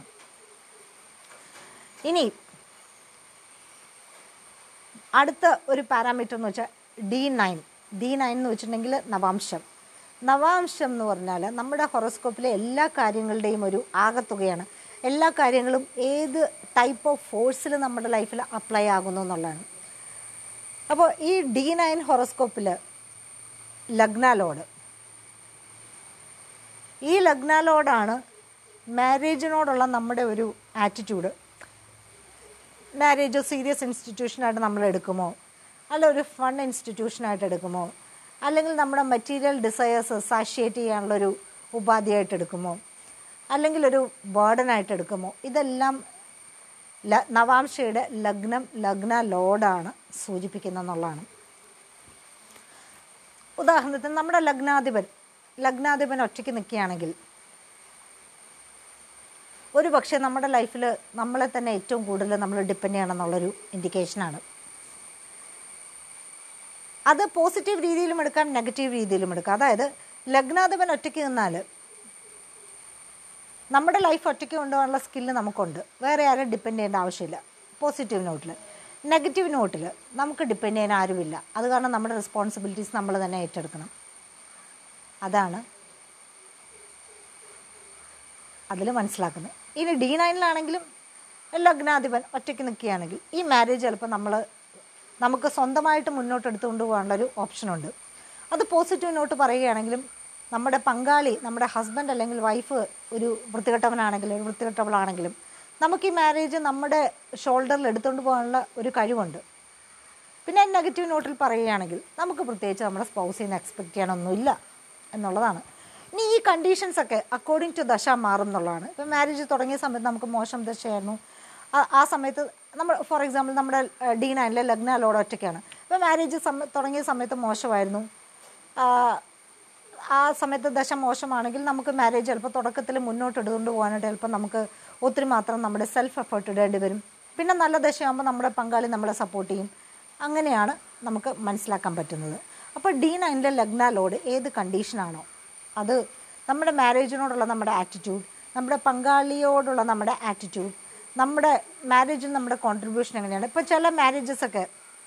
A: ഇനി അടുത്ത ഒരു പാരാമീറ്റർ എന്ന് വെച്ചാൽ ഡി നയൻ ഡി നയൻ എന്ന് വെച്ചിട്ടുണ്ടെങ്കിൽ നവാംശം നവാംശം എന്ന് പറഞ്ഞാൽ നമ്മുടെ ഹൊറോസ്കോപ്പിലെ എല്ലാ കാര്യങ്ങളുടെയും ഒരു ആകത്തുകയാണ് എല്ലാ കാര്യങ്ങളും ഏത് ടൈപ്പ് ഓഫ് ഫോഴ്സിൽ നമ്മുടെ ലൈഫിൽ അപ്ലൈ ആകുന്നു എന്നുള്ളതാണ് അപ്പോൾ ഈ ഡി നയൻ ഹൊറോസ്കോപ്പിൽ ലഗ്നാലോഡ് ഈ ലഗ്നാലോടാണ് മാരേജിനോടുള്ള നമ്മുടെ ഒരു ആറ്റിറ്റ്യൂഡ് മാരേജ് സീരിയസ് ഇൻസ്റ്റിറ്റ്യൂഷനായിട്ട് നമ്മൾ എടുക്കുമോ അല്ല ഒരു ഫൺ ഇൻസ്റ്റിറ്റ്യൂഷനായിട്ട് എടുക്കുമോ അല്ലെങ്കിൽ നമ്മുടെ മെറ്റീരിയൽ ഡിസയേഴ്സ് സാഷ്യേറ്റ് ചെയ്യാനുള്ളൊരു ഉപാധിയായിട്ട് എടുക്കുമോ അല്ലെങ്കിൽ ഒരു ബേർഡനായിട്ട് എടുക്കുമോ ഇതെല്ലാം ല നവാംശയുടെ ലഗ്നം ലഗ്ന ലോഡാണ് സൂചിപ്പിക്കുന്നതെന്നുള്ളതാണ് ഉദാഹരണത്തിന് നമ്മുടെ ലഗ്നാധിപൻ ലഗ്നാധിപൻ ഒറ്റയ്ക്ക് നിൽക്കുകയാണെങ്കിൽ ഒരു പക്ഷേ നമ്മുടെ ലൈഫിൽ നമ്മളെ തന്നെ ഏറ്റവും കൂടുതൽ നമ്മൾ ഡിപ്പെൻഡ് ചെയ്യണമെന്നുള്ളൊരു ഇൻഡിക്കേഷനാണ് അത് പോസിറ്റീവ് രീതിയിലും എടുക്കാം നെഗറ്റീവ് രീതിയിലും എടുക്കാം അതായത് ലഗ്നാധിപൻ ഒറ്റയ്ക്ക് നിന്നാൽ നമ്മുടെ ലൈഫ് ഒറ്റയ്ക്ക് കൊണ്ടുപോകാനുള്ള സ്കില്ല് നമുക്കുണ്ട് വേറെ ആരും ഡിപ്പെൻഡ് ചെയ്യേണ്ട ആവശ്യമില്ല പോസിറ്റീവ് നോട്ടിൽ നെഗറ്റീവ് നോട്ടിൽ നമുക്ക് ഡിപ്പെൻഡ് ചെയ്യാൻ ആരുമില്ല അത് കാരണം നമ്മുടെ റെസ്പോൺസിബിലിറ്റീസ് നമ്മൾ തന്നെ ഏറ്റെടുക്കണം അതാണ് അതിൽ മനസ്സിലാക്കുന്നത് ഇനി ഡി നയനിലാണെങ്കിലും ലഗ്നാധിപൻ ഒറ്റയ്ക്ക് നിൽക്കുകയാണെങ്കിൽ ഈ മാരേജ് ചിലപ്പോൾ നമ്മൾ നമുക്ക് സ്വന്തമായിട്ട് മുന്നോട്ട് എടുത്തുകൊണ്ട് പോകാനുള്ളൊരു ഓപ്ഷനുണ്ട് അത് പോസിറ്റീവ് നോട്ട് പറയുകയാണെങ്കിലും നമ്മുടെ പങ്കാളി നമ്മുടെ ഹസ്ബൻഡ് അല്ലെങ്കിൽ വൈഫ് ഒരു വൃത്തികെട്ടവനാണെങ്കിലും ഒരു വൃത്തികെട്ടവളാണെങ്കിലും നമുക്ക് ഈ മാരേജ് നമ്മുടെ ഷോൾഡറിൽ എടുത്തുകൊണ്ട് പോകാനുള്ള ഒരു കഴിവുണ്ട് പിന്നെ നെഗറ്റീവ് നോട്ടിൽ പറയുകയാണെങ്കിൽ നമുക്ക് പ്രത്യേകിച്ച് നമ്മുടെ സ്പൗസിൽ നിന്ന് എക്സ്പെക്റ്റ് ചെയ്യാനൊന്നുമില്ല എന്നുള്ളതാണ് ഇനി ഈ കണ്ടീഷൻസ് ഒക്കെ അക്കോർഡിംഗ് ടു ദശ മാറും എന്നുള്ളതാണ് ഇപ്പം മാരേജ് തുടങ്ങിയ സമയത്ത് നമുക്ക് മോശം ദശയായിരുന്നു ആ- ആ സമയത്ത് നമ്മൾ ഫോർ എക്സാമ്പിൾ നമ്മുടെ ഡി നയനിലെ ലഗ്നാലോട് ഒറ്റയ്ക്കാണ് ഇപ്പം മാരേജ് സമ തുടങ്ങിയ സമയത്ത് മോശമായിരുന്നു ആ, ആ സമയത്ത് ദശ മോശമാണെങ്കിൽ നമുക്ക് മാരേജ് ചിലപ്പോൾ തുടക്കത്തിൽ മുന്നോട്ട് എടുത്തുകൊണ്ട് പോകാനായിട്ട് ചിലപ്പോൾ നമുക്ക് ഒത്തിരി മാത്രം നമ്മുടെ സെൽഫ് എഫേർട്ട് ഇടേണ്ടി വരും പിന്നെ നല്ല ദശയാകുമ്പോൾ നമ്മുടെ പങ്കാളി നമ്മളെ സപ്പോർട്ട് ചെയ്യും അങ്ങനെയാണ് നമുക്ക് മനസ്സിലാക്കാൻ പറ്റുന്നത് അപ്പോൾ ഡി നയനിലെ ലഗ്നാലോട് ഏത് കണ്ടീഷനാണോ അത് നമ്മുടെ മാരേജിനോടുള്ള നമ്മുടെ ആറ്റിറ്റ്യൂഡ് നമ്മുടെ പങ്കാളിയോടുള്ള നമ്മുടെ ആറ്റിറ്റ്യൂഡ് നമ്മുടെ മാരേജിൽ നമ്മുടെ കോൺട്രിബ്യൂഷൻ എങ്ങനെയാണ് ഇപ്പോൾ ചില മാരേജസ് ഒക്കെ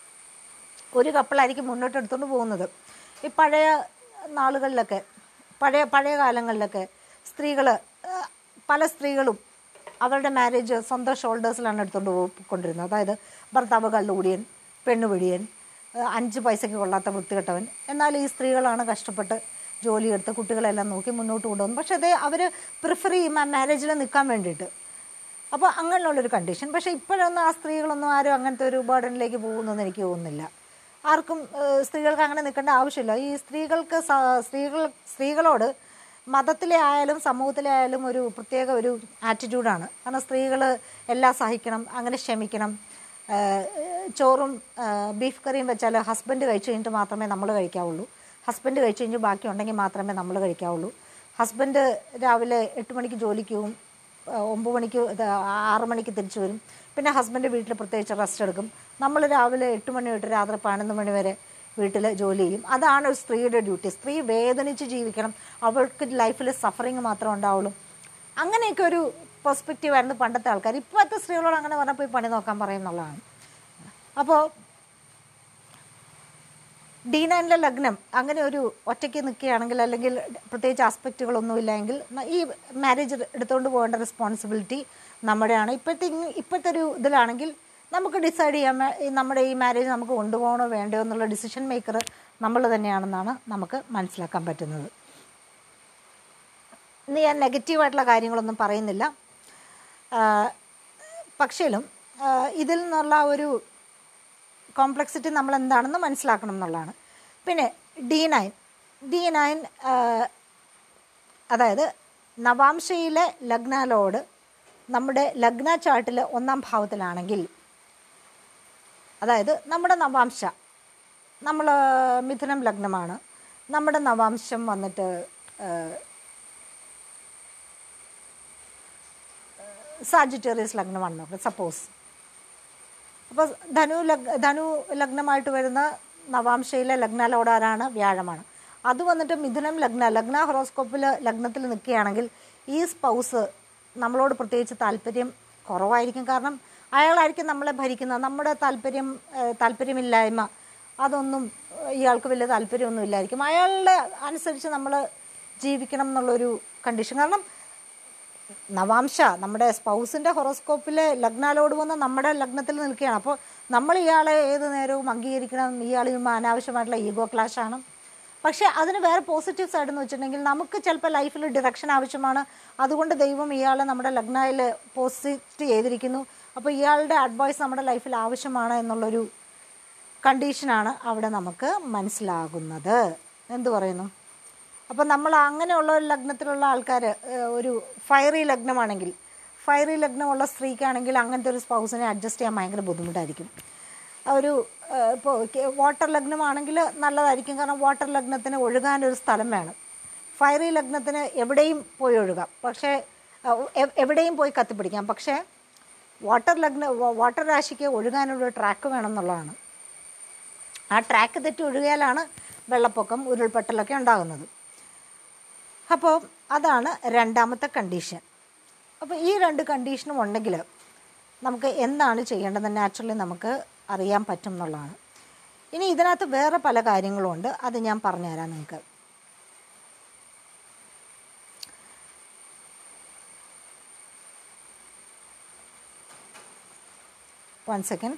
A: ഒരു കപ്പിളായിരിക്കും മുന്നോട്ട് എടുത്തുകൊണ്ട് പോകുന്നത് ഈ പഴയ നാളുകളിലൊക്കെ പഴയ പഴയ കാലങ്ങളിലൊക്കെ സ്ത്രീകൾ പല സ്ത്രീകളും അവരുടെ മാരേജ് സ്വന്തം ഷോൾഡേഴ്സിലാണ് എടുത്തുകൊണ്ട് പോയിക്കൊണ്ടിരുന്നത് അതായത് ഭർത്താവ് കള്ളുകൂടിയൻ പെണ്ണുപിടിയൻ ഏഹ് അഞ്ച് പൈസയ്ക്ക് കൊള്ളാത്ത വൃത്തികെട്ടവൻ എന്നാൽ ഈ സ്ത്രീകളാണ് കഷ്ടപ്പെട്ട് ജോലിയെടുത്ത് കുട്ടികളെല്ലാം നോക്കി മുന്നോട്ട് കൊണ്ടുപോകുന്നത് പക്ഷേ അതേ അവർ പ്രിഫർ ചെയ്യും ആ മാരേജിൽ നിൽക്കാൻ വേണ്ടിയിട്ട് അപ്പോൾ അങ്ങനെയുള്ളൊരു കണ്ടീഷൻ പക്ഷേ ഇപ്പോഴൊന്നും ആ സ്ത്രീകളൊന്നും ആരും അങ്ങനത്തെ ഒരു ബേർഡനിലേക്ക് പോകുന്നെന്ന് എനിക്ക് തോന്നുന്നില്ല ആർക്കും ഏഹ്, സ്ത്രീകൾക്ക് അങ്ങനെ നിൽക്കേണ്ട ആവശ്യമില്ല ഈ സ്ത്രീകൾക്ക് സ- സ്ത്രീകൾ സ്ത്രീകളോട് മതത്തിലെ ആയാലും സമൂഹത്തിലെ ആയാലും ഒരു പ്രത്യേക ഒരു ആറ്റിറ്റ്യൂഡാണ് കാരണം സ്ത്രീകൾ എല്ലാം സഹിക്കണം അങ്ങനെ ക്ഷമിക്കണം ഏഹ്, ചോറും ഏഹ്, ബീഫ് കറിയും വെച്ചാൽ ഹസ്ബൻഡ് കഴിച്ചു കഴിഞ്ഞിട്ട് മാത്രമേ നമ്മൾ കഴിക്കാവുള്ളൂ ഹസ്ബൻഡ് കഴിച്ചു കഴിഞ്ഞ് ബാക്കി ഉണ്ടെങ്കിൽ മാത്രമേ നമ്മൾ കഴിക്കാവുള്ളൂ ഹസ്ബൻഡ് രാവിലെ എട്ട് മണിക്ക് ജോലിക്ക് പോവും ഏഹ് ഒമ്പത് മണിക്ക് ഇത് ആറ് മണിക്ക് തിരിച്ചു വരും പിന്നെ ഹസ്ബൻഡ് വീട്ടിൽ പ്രത്യേകിച്ച് റെസ്റ്റ് എടുക്കും നമ്മൾ രാവിലെ എട്ട് മണി തൊട്ട് രാത്രി പതിനൊന്ന് മണി വരെ വീട്ടിൽ ജോലി ചെയ്യും അതാണ് ഒരു സ്ത്രീയുടെ ഡ്യൂട്ടി സ്ത്രീ വേദനിച്ച് ജീവിക്കണം അവൾക്ക് ലൈഫിൽ സഫറിങ് മാത്രമേ ഉണ്ടാവുള്ളൂ അങ്ങനെയൊക്കെ ഒരു പെർസ്പെക്റ്റീവ് ആയിരുന്നു പണ്ടത്തെ ആൾക്കാർ ഇപ്പോഴത്തെ സ്ത്രീകളോട് അങ്ങനെ പറഞ്ഞാൽ പോയി പണി നോക്കാൻ പറയുന്നുള്ളതാണ് അപ്പോൾ ഡി നയനിലെ ലഗ്നം അങ്ങനെ ഒരു ഒറ്റയ്ക്ക് നിൽക്കുകയാണെങ്കിൽ അല്ലെങ്കിൽ പ്രത്യേകിച്ച് ആസ്പെക്റ്റുകളൊന്നുമില്ല എങ്കിൽ ന- ഈ മാരേജ് എടുത്തുകൊണ്ട് പോകേണ്ട റെസ്പോൺസിബിലിറ്റി നമ്മുടെയാണ് ഇപ്പോഴത്തെ ഇങ് ഇപ്പോഴത്തെ ഒരു ഇതിലാണെങ്കിൽ നമുക്ക് ഡിസൈഡ് ചെയ്യാൻ വേ- ഈ നമ്മുടെ ഈ മാരേജ് നമുക്ക് കൊണ്ടുപോകണോ വേണ്ടയോ എന്നുള്ള ഡിസിഷൻ മേക്കർ നമ്മൾ തന്നെയാണെന്നാണ് നമുക്ക് മനസ്സിലാക്കാൻ പറ്റുന്നത് ഇന്ന് ഞാൻ നെഗറ്റീവായിട്ടുള്ള കാര്യങ്ങളൊന്നും പറയുന്നില്ല ആ, പക്ഷേലും ആ, ഇതിൽ നിന്നുള്ള ഒരു കോംപ്ലക്സിറ്റി നമ്മൾ എന്താണെന്ന് മനസ്സിലാക്കണം എന്നുള്ളതാണ് പിന്നെ ഡി നയൻ ഡി നയൻ അതായത് നവാംശയിലെ ലഗ്നാലോട് നമ്മുടെ ലഗ്ന ചാർട്ടിൽ ഒന്നാം ഭാവത്തിലാണെങ്കിൽ അതായത് നമ്മുടെ നവാംശ നമ്മൾ മിഥുനം ലഗ്നമാണ് നമ്മുടെ നവാംശം വന്നിട്ട് സാജിറ്റേറിയസ് ലഗ്നമാണെന്ന് നോക്കുക സപ്പോസ് അപ്പോൾ ധനു ലഗ് ധനു ലഗ്നമായിട്ട് വരുന്ന നവാംശയിലെ ലഗ്നാലോട് ആരാണ് വ്യാഴമാണ് അത് വന്നിട്ട് മിഥുനം ലഗ്ന ലഗ്ന ഹൊറോസ്കോപ്പിൽ ലഗ്നത്തിൽ നിൽക്കുകയാണെങ്കിൽ ഈ സ്പൗസ് നമ്മളോട് പ്രത്യേകിച്ച് താല്പര്യം കുറവായിരിക്കും കാരണം അയാളായിരിക്കും നമ്മളെ ഭരിക്കുന്നത് നമ്മുടെ താല്പര്യം ഏഹ്, താല്പര്യമില്ലായ്മ അതൊന്നും ഏഹ്, ഇയാൾക്ക് വലിയ താല്പര്യമൊന്നും ഇല്ലായിരിക്കും അയാളുടെ അനുസരിച്ച് നമ്മൾ ജീവിക്കണം എന്നുള്ളൊരു കണ്ടീഷൻ കാരണം നവാംശ നമ്മുടെ സ്പൗസിൻ്റെ ഹൊറോസ്കോപ്പിൽ ലഗ്നാലോട് വന്ന് നമ്മുടെ ലഗ്നത്തിൽ നിൽക്കുകയാണ് അപ്പോൾ നമ്മൾ ഇയാളെ ഏത് നേരവും അംഗീകരിക്കണം ഇയാൾ ചെയ്യുമ്പോൾ അനാവശ്യമായിട്ടുള്ള ഈഗോ ക്ലാഷാണ് പക്ഷേ അതിന് വേറെ പോസിറ്റീവ് സൈഡ് എന്ന് വെച്ചിട്ടുണ്ടെങ്കിൽ നമുക്ക് ചിലപ്പോൾ ലൈഫിൽ ഡിറക്ഷൻ ആവശ്യമാണ് അതുകൊണ്ട് ദൈവം ഇയാളെ നമ്മുടെ ലഗ്നയിൽ പോസിറ്റ് ചെയ്തിരിക്കുന്നു അപ്പോൾ ഇയാളുടെ അഡ്വൈസ് നമ്മുടെ ലൈഫിൽ ആവശ്യമാണ് എന്നുള്ളൊരു കണ്ടീഷനാണ് അവിടെ നമുക്ക് മനസ്സിലാകുന്നത് എന്തു പറയുന്നു അപ്പോൾ നമ്മൾ അങ്ങനെയുള്ള ഒരു ലഗ്നത്തിലുള്ള ആൾക്കാർ ഒരു ഫയറി ലഗ്നമാണെങ്കിൽ ഫയറി ലഗ്നമുള്ള സ്ത്രീക്കാണെങ്കിൽ അങ്ങനത്തെ ഒരു സ്പൗസിനെ അഡ്ജസ്റ്റ് ചെയ്യാൻ ഭയങ്കര ബുദ്ധിമുട്ടായിരിക്കും ഒരു ഇപ്പോൾ വാട്ടർ ലഗ്നമാണെങ്കിൽ നല്ലതായിരിക്കും കാരണം വാട്ടർ ലഗ്നത്തിന് ഒഴുകാനൊരു സ്ഥലം വേണം ഫയറി ലഗ്നത്തിന് എവിടെയും പോയി ഒഴുകാം പക്ഷേ അഹ് എ- എവിടെയും പോയി കത്തിപ്പിടിക്കാം പക്ഷേ വാട്ടർ ലഗ്ന വ- വാട്ടർ രാശിക്ക് ഒഴുകാനൊരു ട്രാക്ക് വേണം എന്നുള്ളതാണ് ആ ട്രാക്ക് തെറ്റി ഒഴുകിയാലാണ് വെള്ളപ്പൊക്കം ഉരുൾപൊട്ടലൊക്കെ ഉണ്ടാകുന്നത് അപ്പോൾ അതാണ് രണ്ടാമത്തെ കണ്ടീഷൻ അപ്പോൾ ഈ രണ്ട് കണ്ടീഷനും ഉണ്ടെങ്കിൽ നമുക്ക് എന്താണ് ചെയ്യേണ്ടത് നാച്ചുറലി നമുക്ക് അറിയാൻ പറ്റും എന്നുള്ളതാണ് ഇനി ഇതിനകത്ത് വേറെ പല കാര്യങ്ങളും ഉണ്ട് അത് ഞാൻ പറഞ്ഞുതരാം നിങ്ങൾക്ക് വൺ സെക്കൻഡ്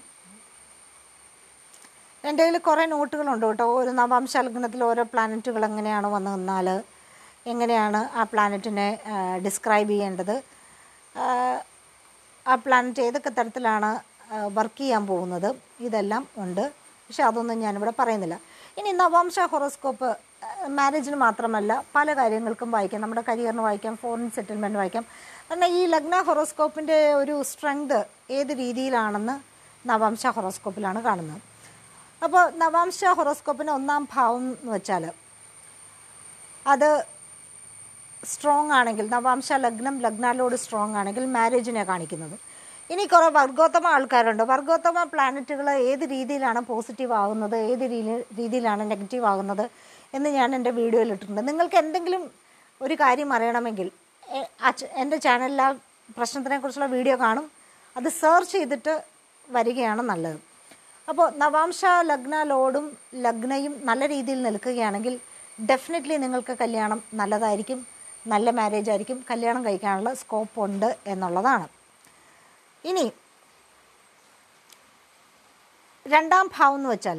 A: എൻ്റെ കയ്യിൽ കുറേ നോട്ടുകളുണ്ട് കേട്ടോ ഒരു നവാംശ ലഗ്നത്തിൽ ഓരോ പ്ലാനറ്റുകൾ എങ്ങനെയാണ് വന്ന് നിന്നാൽ എങ്ങനെയാണ് ആ പ്ലാനറ്റിനെ ഡിസ്ക്രൈബ് ചെയ്യേണ്ടത് ആ, ആ പ്ലാനറ്റ് ഏതൊക്കെ തരത്തിലാണ് വർക്ക് ചെയ്യാൻ പോകുന്നത് ഇതെല്ലാം ഉണ്ട് പക്ഷെ അതൊന്നും ഞാനിവിടെ പറയുന്നില്ല ഇനി നവാംശ ഹൊറോസ്കോപ്പ് മാരേജിന് മാത്രമല്ല പല കാര്യങ്ങൾക്കും വായിക്കാം നമ്മുടെ കരിയറിന് വായിക്കാം ഫോറിൻ സെറ്റിൽമെൻറ്റ് വായിക്കാം കാരണം ഈ ലഗ്ന ഹൊറോസ്കോപ്പിൻ്റെ ഒരു സ്ട്രെങ്ത് ഏത് രീതിയിലാണെന്ന് നവാംശ ഹൊറോസ്കോപ്പിലാണ് കാണുന്നത് അപ്പോൾ നവാംശ ഹൊറോസ്കോപ്പിന് ഒന്നാം ഭാവം എന്ന് വെച്ചാൽ അത് സ്ട്രോങ് ആണെങ്കിൽ നവാംശ ലഗ്നം ലഗ്നാലോട് സ്ട്രോങ് ആണെങ്കിൽ മാരേജിനെ കാണിക്കുന്നത് ഇനി കുറേ വർഗോത്തമ ആൾക്കാരുണ്ട് വർഗോത്തമ പ്ലാനറ്റുകൾ ഏത് രീതിയിലാണ് പോസിറ്റീവ് ആകുന്നത് ഏത് രീതി- രീതിയിലാണ് നെഗറ്റീവ് ആകുന്നത് എന്ന് ഞാൻ എൻ്റെ വീഡിയോയിൽ ഇട്ടിട്ടുണ്ട് നിങ്ങൾക്ക് എന്തെങ്കിലും ഒരു കാര്യം അറിയണമെങ്കിൽ എ- അച്ഛ- എൻ്റെ ചാനലിൽ ആ പ്രശ്നത്തിനെക്കുറിച്ചുള്ള വീഡിയോ കാണും അത് സെർച്ച് ചെയ്തിട്ട് വരികയാണ് നല്ലത് അപ്പോൾ നവാംശ ലഗ്ന ലോഡും ലഗ്നയും നല്ല രീതിയിൽ നിൽക്കുകയാണെങ്കിൽ ഡെഫിനറ്റ്ലി നിങ്ങൾക്ക് കല്യാണം നല്ലതായിരിക്കും നല്ല മാരേജ് ആയിരിക്കും കല്യാണം കഴിക്കാനുള്ള സ്കോപ്പ് ഉണ്ട് എന്നുള്ളതാണ് ഇനി രണ്ടാം ഭാവം എന്ന് വെച്ചാൽ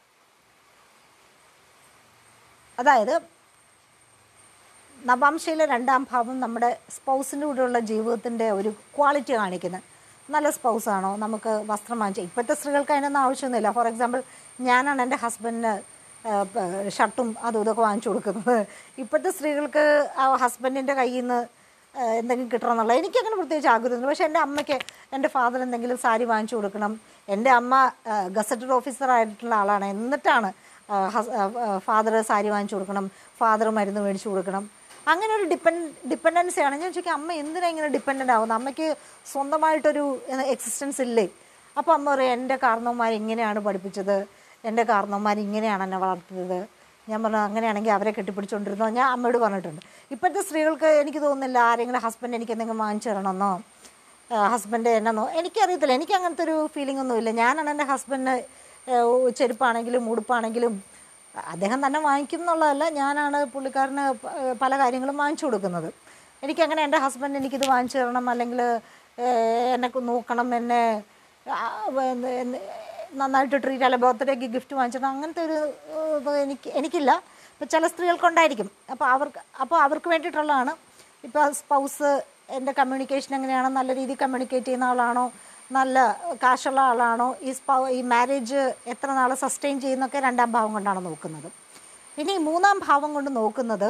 A: അതായത് നവാംശയിലെ രണ്ടാം ഭാവം നമ്മുടെ സ്പൗസിൻ്റെ കൂടെയുള്ള ജീവിതത്തിൻ്റെ ഒരു ക്വാളിറ്റി കാണിക്കുന്നത് നല്ല സ്പൗസാണോ നമുക്ക് വസ്ത്രം വാങ്ങിച്ച് ഇപ്പോഴത്തെ സ്ത്രീകൾക്ക് അതിനൊന്നും ആവശ്യമൊന്നുമില്ല ഫോർ എക്സാമ്പിൾ ഞാനാണ് എൻ്റെ ഹസ്ബൻഡിന് ഷർട്ടും അതും ഇതൊക്കെ വാങ്ങിച്ചു കൊടുക്കുന്നത് ഇപ്പോഴത്തെ സ്ത്രീകൾക്ക് ആ ഹസ്ബൻഡിൻ്റെ കയ്യിൽ നിന്ന് എന്തെങ്കിലും കിട്ടണം എന്നുള്ള എനിക്കങ്ങനെ പ്രത്യേകിച്ച് ആഗ്രഹമൊന്നുമില്ല പക്ഷേ എൻ്റെ അമ്മയ്ക്ക് എൻ്റെ ഫാദർ എന്തെങ്കിലും സാരി വാങ്ങിച്ചു കൊടുക്കണം എൻ്റെ അമ്മ ഗസറ്റഡ് ഓഫീസർ ആയിട്ടുള്ള ആളാണ് എന്നിട്ടാണ് ഫാദർ സാരി വാങ്ങിച്ചു കൊടുക്കണം ഫാദർ മരുന്ന് മേടിച്ചു കൊടുക്കണം അങ്ങനെ ഒരു ഡിപ്പെൻ ഡിപ്പെൻഡൻസിയാണ് ഞാൻ ചോദിക്കും അമ്മ എന്തിനാ ഇങ്ങനെ ഡിപ്പെൻഡൻ്റ് ആവുന്നത് അമ്മയ്ക്ക് സ്വന്തമായിട്ടൊരു എക്സിസ്റ്റൻസ് ഇല്ലേ അപ്പോൾ അമ്മ പറയും എൻ്റെ കാരണവന്മാർ ഇങ്ങനെയാണ് പഠിപ്പിച്ചത് എൻ്റെ കാരണവന്മാർ ഇങ്ങനെയാണ് എന്നെ വളർത്തിയത് ഞാൻ പറഞ്ഞു അങ്ങനെയാണെങ്കിൽ അവരെ കെട്ടിപ്പിടിച്ചുകൊണ്ടിരുന്നോ ഞാൻ അമ്മയോട് പറഞ്ഞിട്ടുണ്ട് ഇപ്പോഴത്തെ സ്ത്രീകൾക്ക് എനിക്ക് തോന്നുന്നില്ല ആരെങ്കിലും ഹസ്ബൻഡ് എനിക്ക് എന്തെങ്കിലും വാങ്ങിച്ചു തരണമെന്നോ ഹസ്ബൻഡ് എന്നോ എനിക്കറിയത്തില്ല എനിക്ക് അങ്ങനത്തെ ഒരു ഫീലിംഗ് ഒന്നുമില്ല ഞാനാണ് എൻ്റെ ഹസ്ബൻഡിന് ചെരുപ്പാണെങ്കിലും ഉടുപ്പാണെങ്കിലും അദ്ദേഹം തന്നെ വാങ്ങിക്കും എന്നുള്ളതല്ല ഞാനാണ് പുള്ളിക്കാരന് പ- പല കാര്യങ്ങളും വാങ്ങിച്ചു കൊടുക്കുന്നത് എനിക്കങ്ങനെ എൻ്റെ ഹസ്ബൻഡ് എനിക്കിത് വാങ്ങിച്ചു തരണം അല്ലെങ്കിൽ എന്നെ നോക്കണം എന്നെ ആ, എന്ത് എന്ത് നന്നായിട്ട് ട്രീറ്റ് അല്ല ബർത്ത്ഡേക്ക് ഗിഫ്റ്റ് വാങ്ങിച്ചിട്ട് അങ്ങനത്തെ ഒരു ഏഹ്, ഇത് എനിക്ക് എനിക്കില്ല ഇപ്പം ചില സ്ത്രീകൾക്കുണ്ടായിരിക്കും അപ്പോൾ അവർക്ക് അപ്പോൾ അവർക്ക് വേണ്ടിയിട്ടുള്ളതാണ് ഇപ്പോൾ സ്പൗസ് എൻ്റെ കമ്മ്യൂണിക്കേഷൻ എങ്ങനെയാണ് നല്ല രീതിയിൽ കമ്മ്യൂണിക്കേറ്റ് ചെയ്യുന്ന ആളാണോ നല്ല കാശുള്ള ആളാണോ ഈ സ്പൗ ഈ മാരേജ് എത്ര നാൾ സസ്റ്റെയിൻ ചെയ്യുന്നൊക്കെ രണ്ടാം ഭാവം കൊണ്ടാണ് നോക്കുന്നത് ഇനി മൂന്നാം ഭാവം കൊണ്ട് നോക്കുന്നത്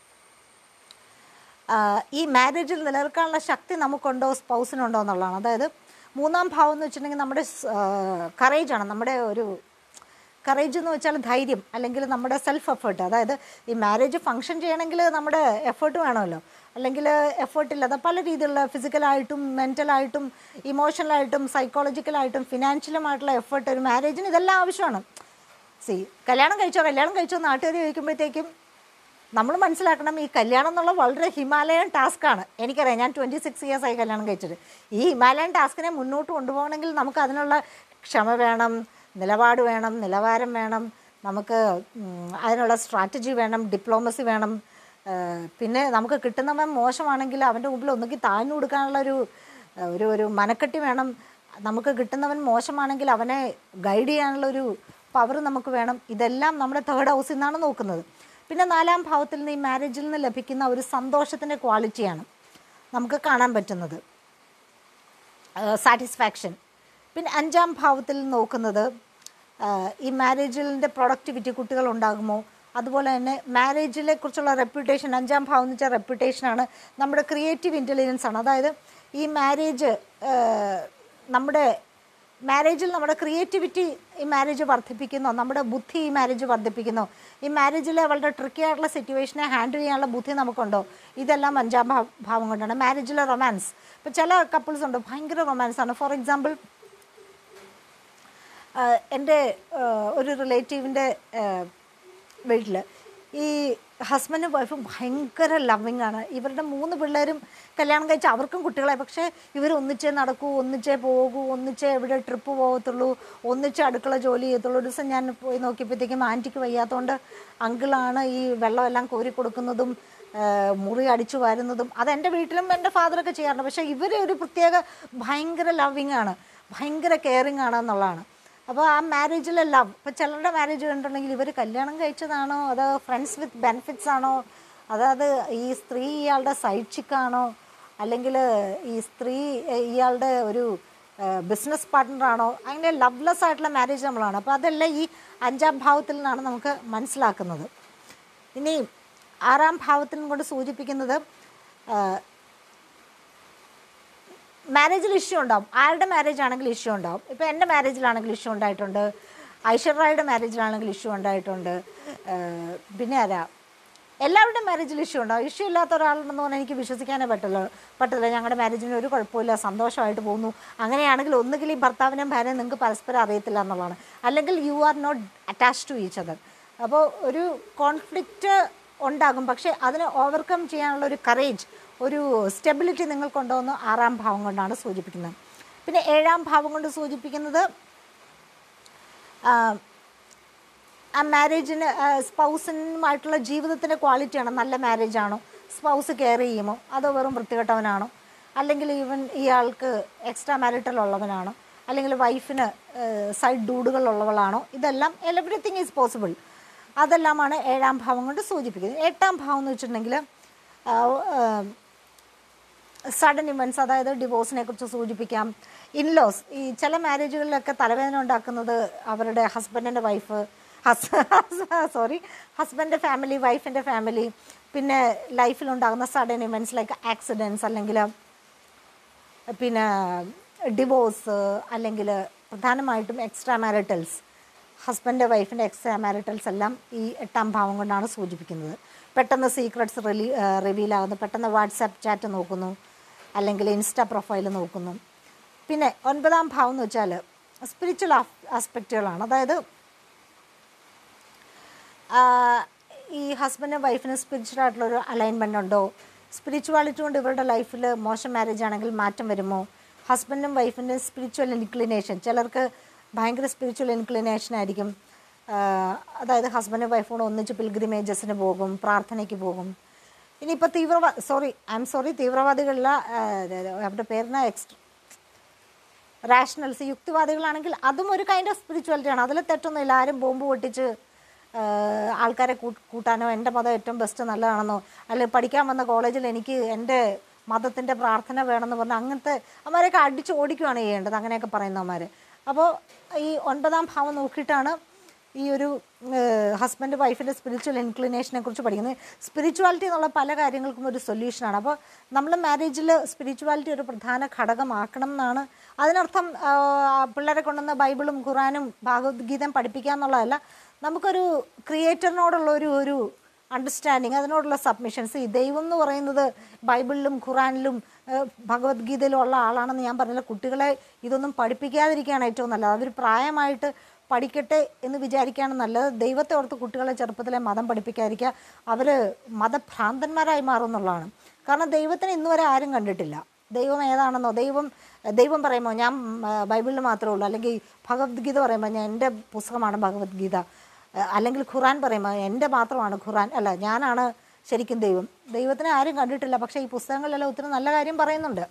A: ആ, ഈ മാരേജിൽ നിലനിൽക്കാനുള്ള ശക്തി നമുക്കുണ്ടോ സ്പൗസിനുണ്ടോ എന്നുള്ളതാണ് അതായത് മൂന്നാം ഭാവം എന്ന് വെച്ചിട്ടുണ്ടെങ്കിൽ നമ്മുടെ കറേജാണ് നമ്മുടെ ഒരു കറേജ് എന്ന് വെച്ചാൽ ധൈര്യം അല്ലെങ്കിൽ നമ്മുടെ സെൽഫ് എഫേർട്ട് അതായത് ഈ മാരേജ് ഫങ്ഷൻ ചെയ്യണമെങ്കിൽ നമ്മുടെ എഫേർട്ട് വേണമല്ലോ അല്ലെങ്കിൽ എഫേർട്ട് ഇല്ലാതെ പല രീതിയിലുള്ള ഫിസിക്കലായിട്ടും മെൻ്റലായിട്ടും ഇമോഷണലായിട്ടും സൈക്കോളജിക്കലായിട്ടും ഫിനാൻഷ്യലുമായിട്ടുള്ള എഫേർട്ട് ഒരു മാരേജിന് ഇതെല്ലാം ആവശ്യമാണ് സി കല്യാണം കഴിച്ചോ കല്യാണം കഴിച്ചോ നാട്ടുകാർ ചോദിക്കുമ്പോഴത്തേക്കും നമ്മൾ മനസ്സിലാക്കണം ഈ കല്യാണം എന്നുള്ള വളരെ ഹിമാലയൻ ടാസ്ക്കാണ് എനിക്കറിയാം ഞാൻ ട്വൻറ്റി സിക്സ് ഇയേഴ്സ് ആയി കല്യാണം കഴിച്ചിട്ട് ഈ ഹിമാലയൻ ടാസ്കിനെ മുന്നോട്ട് കൊണ്ടുപോകണമെങ്കിൽ നമുക്ക് അതിനുള്ള ക്ഷമ വേണം നിലപാട് വേണം നിലവാരം വേണം നമുക്ക് ഉം, അതിനുള്ള സ്ട്രാറ്റജി വേണം ഡിപ്ലോമസി വേണം ഏഹ്, പിന്നെ നമുക്ക് കിട്ടുന്നവൻ മോശമാണെങ്കിൽ അവൻ്റെ മുമ്പിൽ ഒന്നുകിൽ താഴ്ന്നു കൊടുക്കാനുള്ള ഒരു ഏഹ്, ഒരു ഒരു മനക്കെട്ടി വേണം നമുക്ക് കിട്ടുന്നവൻ മോശമാണെങ്കിൽ അവനെ ഗൈഡ് ചെയ്യാനുള്ള ഒരു പവർ നമുക്ക് വേണം ഇതെല്ലാം നമ്മുടെ തേർഡ് ഹൗസിൽ നിന്നാണ് നോക്കുന്നത് പിന്നെ നാലാം ഭാവത്തിൽ നിന്ന് ഈ മാരേജിൽ നിന്ന് ലഭിക്കുന്ന ഒരു സന്തോഷത്തിൻ്റെ ക്വാളിറ്റിയാണ് നമുക്ക് കാണാൻ പറ്റുന്നത് സാറ്റിസ്ഫാക്ഷൻ പിന്നെ അഞ്ചാം ഭാവത്തിൽ നോക്കുന്നത് ആ, ഈ മാരേജിൻ്റെ പ്രൊഡക്ടിവിറ്റി കുട്ടികൾ ഉണ്ടാകുമോ അതുപോലെ തന്നെ മാരേജിനെ കുറിച്ചുള്ള റെപ്യൂട്ടേഷൻ അഞ്ചാം ഭാവം എന്ന് വെച്ചാൽ റെപ്യൂട്ടേഷനാണ് നമ്മുടെ ക്രിയേറ്റീവ് ഇൻ്റലിജൻസ് ആണ് അതായത് ഈ മാരേജ് നമ്മുടെ മാരേജിൽ നമ്മുടെ ക്രിയേറ്റിവിറ്റി ഈ മാരേജ് വർദ്ധിപ്പിക്കുന്നോ നമ്മുടെ ബുദ്ധി ഈ മാരേജ് വർദ്ധിപ്പിക്കുന്നോ ഈ മാരേജിലെ വളരെ ട്രിക്കി ആയിട്ടുള്ള സിറ്റുവേഷനെ ഹാൻഡിൽ ചെയ്യാനുള്ള ബുദ്ധി നമുക്കുണ്ടോ ഇതെല്ലാം അഞ്ചാം ഭാ ഭാവം കൊണ്ടാണ് മാരേജിലെ റൊമാൻസ് ഇപ്പോൾ ചില കപ്പിൾസ് ഉണ്ട് ഭയങ്കര റൊമാൻസ് ആണ് ഫോർ എക്സാമ്പിൾ എൻ്റെ ഒരു റിലേറ്റീവിൻ്റെ വീട്ടിൽ ഈ ഹസ്ബൻഡും വൈഫും ഭയങ്കര ലവിങ് ആണ് ഇവരുടെ മൂന്ന് പിള്ളേരും കല്യാണം കഴിച്ച് അവർക്കും കുട്ടികളായി പക്ഷേ ഇവർ ഒന്നിച്ചേ നടക്കൂ ഒന്നിച്ചേ പോകൂ ഒന്നിച്ചേ എവിടെ ട്രിപ്പ് പോകത്തുള്ളൂ ഒന്നിച്ച് അടുക്കള ജോലി ചെയ്യത്തുള്ളൂ ഒരു ദിവസം ഞാൻ പോയി നോക്കിയപ്പോഴത്തേക്കും ആൻറ്റിക്ക് വയ്യാത്തതുകൊണ്ട് അങ്കിളാണ് ഈ വെള്ളമെല്ലാം കോരി കൊടുക്കുന്നതും ആ, മുറി അടിച്ചു വാരുന്നതും അത് എൻ്റെ വീട്ടിലും എൻ്റെ ഫാദറൊക്കെ ചെയ്യാറുണ്ട് പക്ഷേ ഇവർ ഒരു പ്രത്യേക ഭയങ്കര ലവിങ് ആണ് ഭയങ്കര കെയറിങ് ആണ് എന്നുള്ളതാണ് അപ്പോൾ ആ മാരേജിലെ ലവ് ഇപ്പോൾ ചിലരുടെ മാരേജ് കണ്ടിട്ടുണ്ടെങ്കിൽ ഇവർ കല്യാണം കഴിച്ചതാണോ അതോ ഫ്രണ്ട്സ് വിത്ത് ബെനിഫിറ്റ്സ് ആണോ അതായത് ഈ സ്ത്രീ ഇയാളുടെ സൈഡ് ചിക്കാണോ അല്ലെങ്കിൽ ഈ സ്ത്രീ എ, ഇയാളുടെ ഒരു ബിസിനസ് പാർട്ട്ണറാണോ അങ്ങനെ ലവ്ലെസ് ആയിട്ടുള്ള മാരേജ് നമ്മളാണ് അപ്പോൾ അതെല്ലാം ഈ അഞ്ചാം ഭാവത്തിൽ നിന്നാണ് നമുക്ക് മനസ്സിലാക്കുന്നത് ഇനി ആറാം ഭാവത്തിനും കൊണ്ട് സൂചിപ്പിക്കുന്നത് ആ, മാരേജിൽ ഇഷ്യൂ ഉണ്ടാവും ആരുടെ മാരേജ് ആണെങ്കിൽ ഇഷ്യൂ ഉണ്ടാവും ഇപ്പോൾ എൻ്റെ മാരേജിലാണെങ്കിൽ ഇഷ്യൂ ഉണ്ടായിട്ടുണ്ട് ഐശ്വര്യയുടെ മാരേജിലാണെങ്കിൽ ഇഷ്യൂ ഉണ്ടായിട്ടുണ്ട് ഏഹ് പിന്നെ ആരാ എല്ലാവരുടെയും മാരേജിൽ ഇഷ്യൂ ഉണ്ടാവും ഇഷ്യൂ ഇല്ലാത്ത ഒരാളുണ്ടെന്ന് പറഞ്ഞാൽ എനിക്ക് വിശ്വസിക്കാനേ പറ്റില്ല പറ്റില്ല ഞങ്ങളുടെ മാരേജിന് ഒരു കുഴപ്പമില്ല സന്തോഷമായിട്ട് പോകുന്നു അങ്ങനെയാണെങ്കിൽ ഒന്നുകിൽ ഈ ഭർത്താവിനെയും ഭാര്യയും നിങ്ങൾക്ക് പരസ്പരം അറിയത്തില്ല എന്നുള്ളതാണ് അല്ലെങ്കിൽ you are not attach to each other അപ്പോൾ ഒരു കോൺഫ്ലിക്റ്റ് ഉണ്ടാകും പക്ഷേ അതിനെ ഓവർകം ചെയ്യാനുള്ള ഒരു കറേജ് ഒരു സ്റ്റെബിലിറ്റി നിങ്ങൾക്കുണ്ടോയെന്ന് ആറാം ഭാവം കൊണ്ടാണ് സൂചിപ്പിക്കുന്നത് പിന്നെ ഏഴാം ഭാവം കൊണ്ട് സൂചിപ്പിക്കുന്നത് ആ, ആ മാരേജിന് സ്പൗസിനുമായിട്ടുള്ള ജീവിതത്തിൻ്റെ ക്വാളിറ്റിയാണ് നല്ല മാരേജാണോ സ്പൗസ് കെയർ ചെയ്യുമോ അതോ വെറും വൃത്തികെട്ടവനാണോ അല്ലെങ്കിൽ ഈവൻ ഇയാൾക്ക് എക്സ്ട്രാ മാരിറ്റൽ ഉള്ളവനാണോ അല്ലെങ്കിൽ വൈഫിന് സൈഡ് ഡൂഡുകളുള്ളവളാണോ ഇതെല്ലാം എവറിത്തിങ് ഈസ് പോസിബിൾ അതെല്ലാമാണ് ഏഴാം ഭാവം കൊണ്ട് സൂചിപ്പിക്കുന്നത് എട്ടാം ഭാവം എന്ന് വെച്ചിട്ടുണ്ടെങ്കിൽ സഡൻ ഇവൻറ്റ്സ് അതായത് ഡിവോഴ്സിനെ കുറിച്ച് സൂചിപ്പിക്കാം ഇൻലോസ് ഈ ചില മാരേജുകളിലൊക്കെ തലവേദന ഉണ്ടാക്കുന്നത് അവരുടെ ഹസ്ബൻഡിൻ്റെ വൈഫ് ഹസ് സോറി ഹസ്ബൻഡിൻ്റെ ഫാമിലി വൈഫിൻ്റെ ഫാമിലി പിന്നെ ലൈഫിലുണ്ടാകുന്ന സഡൻ ഇവൻറ്റ്സ് ലൈക്ക് ആക്സിഡൻസ് അല്ലെങ്കിൽ പിന്നെ ഡിവോഴ്സ് അല്ലെങ്കിൽ പ്രധാനമായിട്ടും എക്സ്ട്രാ മാരിറ്റൽസ് ഹസ്ബൻഡ് വൈഫിൻ്റെ എക്സ്ട്രാ മാരിറ്റൽസ് എല്ലാം ഈ എട്ടാം ഭാവം കൊണ്ടാണ് സൂചിപ്പിക്കുന്നത് പെട്ടെന്ന് സീക്രട്സ് റിലീ റിവീൽ ആകുന്നു പെട്ടെന്ന് വാട്സാപ്പ് ചാറ്റ് നോക്കുന്നു അല്ലെങ്കിൽ ഇൻസ്റ്റാ പ്രൊഫൈൽ നോക്കുന്നു പിന്നെ ഒൻപതാം ഭാവം എന്ന് വെച്ചാൽ സ്പിരിച്വൽ ആസ്പെക്റ്റുകളാണ് അതായത് ആ, ഈ ഹസ്ബൻഡും വൈഫിനും സ്പിരിച്വൽ ആയിട്ടുള്ളൊരു അലൈൻമെൻ്റ് ഉണ്ടോ സ്പിരിച്വാലിറ്റി കൊണ്ട് ഇവരുടെ ലൈഫിൽ മോശം മാരേജ് ആണെങ്കിൽ മാറ്റം വരുമോ ഹസ്ബൻഡും വൈഫിൻ്റെ സ്പിരിച്വൽ ഇൻക്ലിനേഷൻ ചിലർക്ക് ഭയങ്കര സ്പിരിച്വൽ ഇൻക്ലിനേഷൻ ആയിരിക്കും ആ, അതായത് ഹസ്ബൻഡും വൈഫും കൂടെ ഒന്നിച്ച് പിൽഗ്രിമേജസിന് പോകും പ്രാർത്ഥനയ്ക്ക് പോകും ഇനിയിപ്പോൾ തീവ്രവാ സോറി ഐ എം സോറി തീവ്രവാദികളില അവരുടെ പേരിന് എക്സ്ട്ര റാഷണൽസ് യുക്തിവാദികളാണെങ്കിൽ അതും ഒരു കൈൻഡ് ഓഫ് സ്പിരിച്വാലിറ്റിയാണ് അതിൽ തെറ്റൊന്നുമില്ല ആരും ബോംബ് പൊട്ടിച്ച് ആ, ആൾക്കാരെ കൂട്ട് കൂട്ടാനോ എൻ്റെ മതം ഏറ്റവും ബെസ്റ്റ് നല്ലതാണെന്നോ അല്ലെങ്കിൽ പഠിക്കാൻ വന്ന കോളേജിൽ എനിക്ക് എൻ്റെ മതത്തിൻ്റെ പ്രാർത്ഥന വേണമെന്ന് പറഞ്ഞാൽ അങ്ങനത്തെ അവരെയൊക്കെ അടിച്ച് ഓടിക്കുകയാണ് ചെയ്യേണ്ടത് അങ്ങനെയൊക്കെ പറയുന്നവന്മാർ അപ്പോൾ ഈ ഒൻപതാം ഭാവം നോക്കിയിട്ടാണ് ഈ ഒരു ഹസ്ബൻഡ് വൈഫിൻ്റെ സ്പിരിച്വൽ ഇൻക്ലിനേഷനെ കുറിച്ച് പഠിക്കുന്നത് സ്പിരിച്വാലിറ്റി എന്നുള്ള പല കാര്യങ്ങൾക്കും ഒരു സൊല്യൂഷനാണ് അപ്പോൾ നമ്മൾ മാരേജിൽ സ്പിരിച്വാലിറ്റി ഒരു പ്രധാന ഘടകമാക്കണം എന്നാണ് അതിനർത്ഥം ആ, പിള്ളേരെ കൊണ്ടുവന്ന ബൈബിളും ഖുറാനും ഭഗവത്ഗീതയും പഠിപ്പിക്കുക എന്നുള്ളതല്ല നമുക്കൊരു ക്രിയേറ്ററിനോടുള്ള ഒരു ഒരു അണ്ടർസ്റ്റാൻഡിങ് അതിനോടുള്ള സബ്മിഷൻസ് ഈ ദൈവം എന്ന് പറയുന്നത് ബൈബിളിലും ഖുറാനിലും ഏഹ്, ഭഗവത്ഗീതയിലും ഉള്ള ആളാണെന്ന് ഞാൻ പറഞ്ഞില്ല കുട്ടികളെ ഇതൊന്നും പഠിപ്പിക്കാതിരിക്കുകയാണ് ഏറ്റവും നല്ലത് അവർ പ്രായമായിട്ട് പഠിക്കട്ടെ എന്ന് വിചാരിക്കുകയാണ് നല്ലത് ദൈവത്തെ ഓർത്ത് കുട്ടികളെ ചെറുപ്പത്തിലെ മതം പഠിപ്പിക്കാതിരിക്കുക അവർ മതഭ്രാന്തന്മാരായി മാറും എന്നുള്ളതാണ് കാരണം ദൈവത്തിനെ ഇന്ന് വരെ ആരും കണ്ടിട്ടില്ല ദൈവം ഏതാണെന്നോ ദൈവം ദൈവം പറയുമ്പോൾ ഞാൻ ആ, ബൈബിളിൽ മാത്രമേ ഉള്ളൂ അല്ലെങ്കിൽ ഭഗവത്ഗീത പറയുമ്പോൾ ഞാൻ എൻ്റെ പുസ്തകമാണ് ഭഗവത്ഗീത ആ, അല്ലെങ്കിൽ ഖുറാൻ പറയുമ്പോൾ എൻ്റെ മാത്രമാണ് ഖുറാൻ അല്ല ഞാനാണ് ശരിക്കും ദൈവം ദൈവത്തിനെ ആരും കണ്ടിട്ടില്ല പക്ഷേ ഈ പുസ്തകങ്ങളിലെല്ലാം ഒത്തിരി നല്ല കാര്യം പറയുന്നുണ്ട്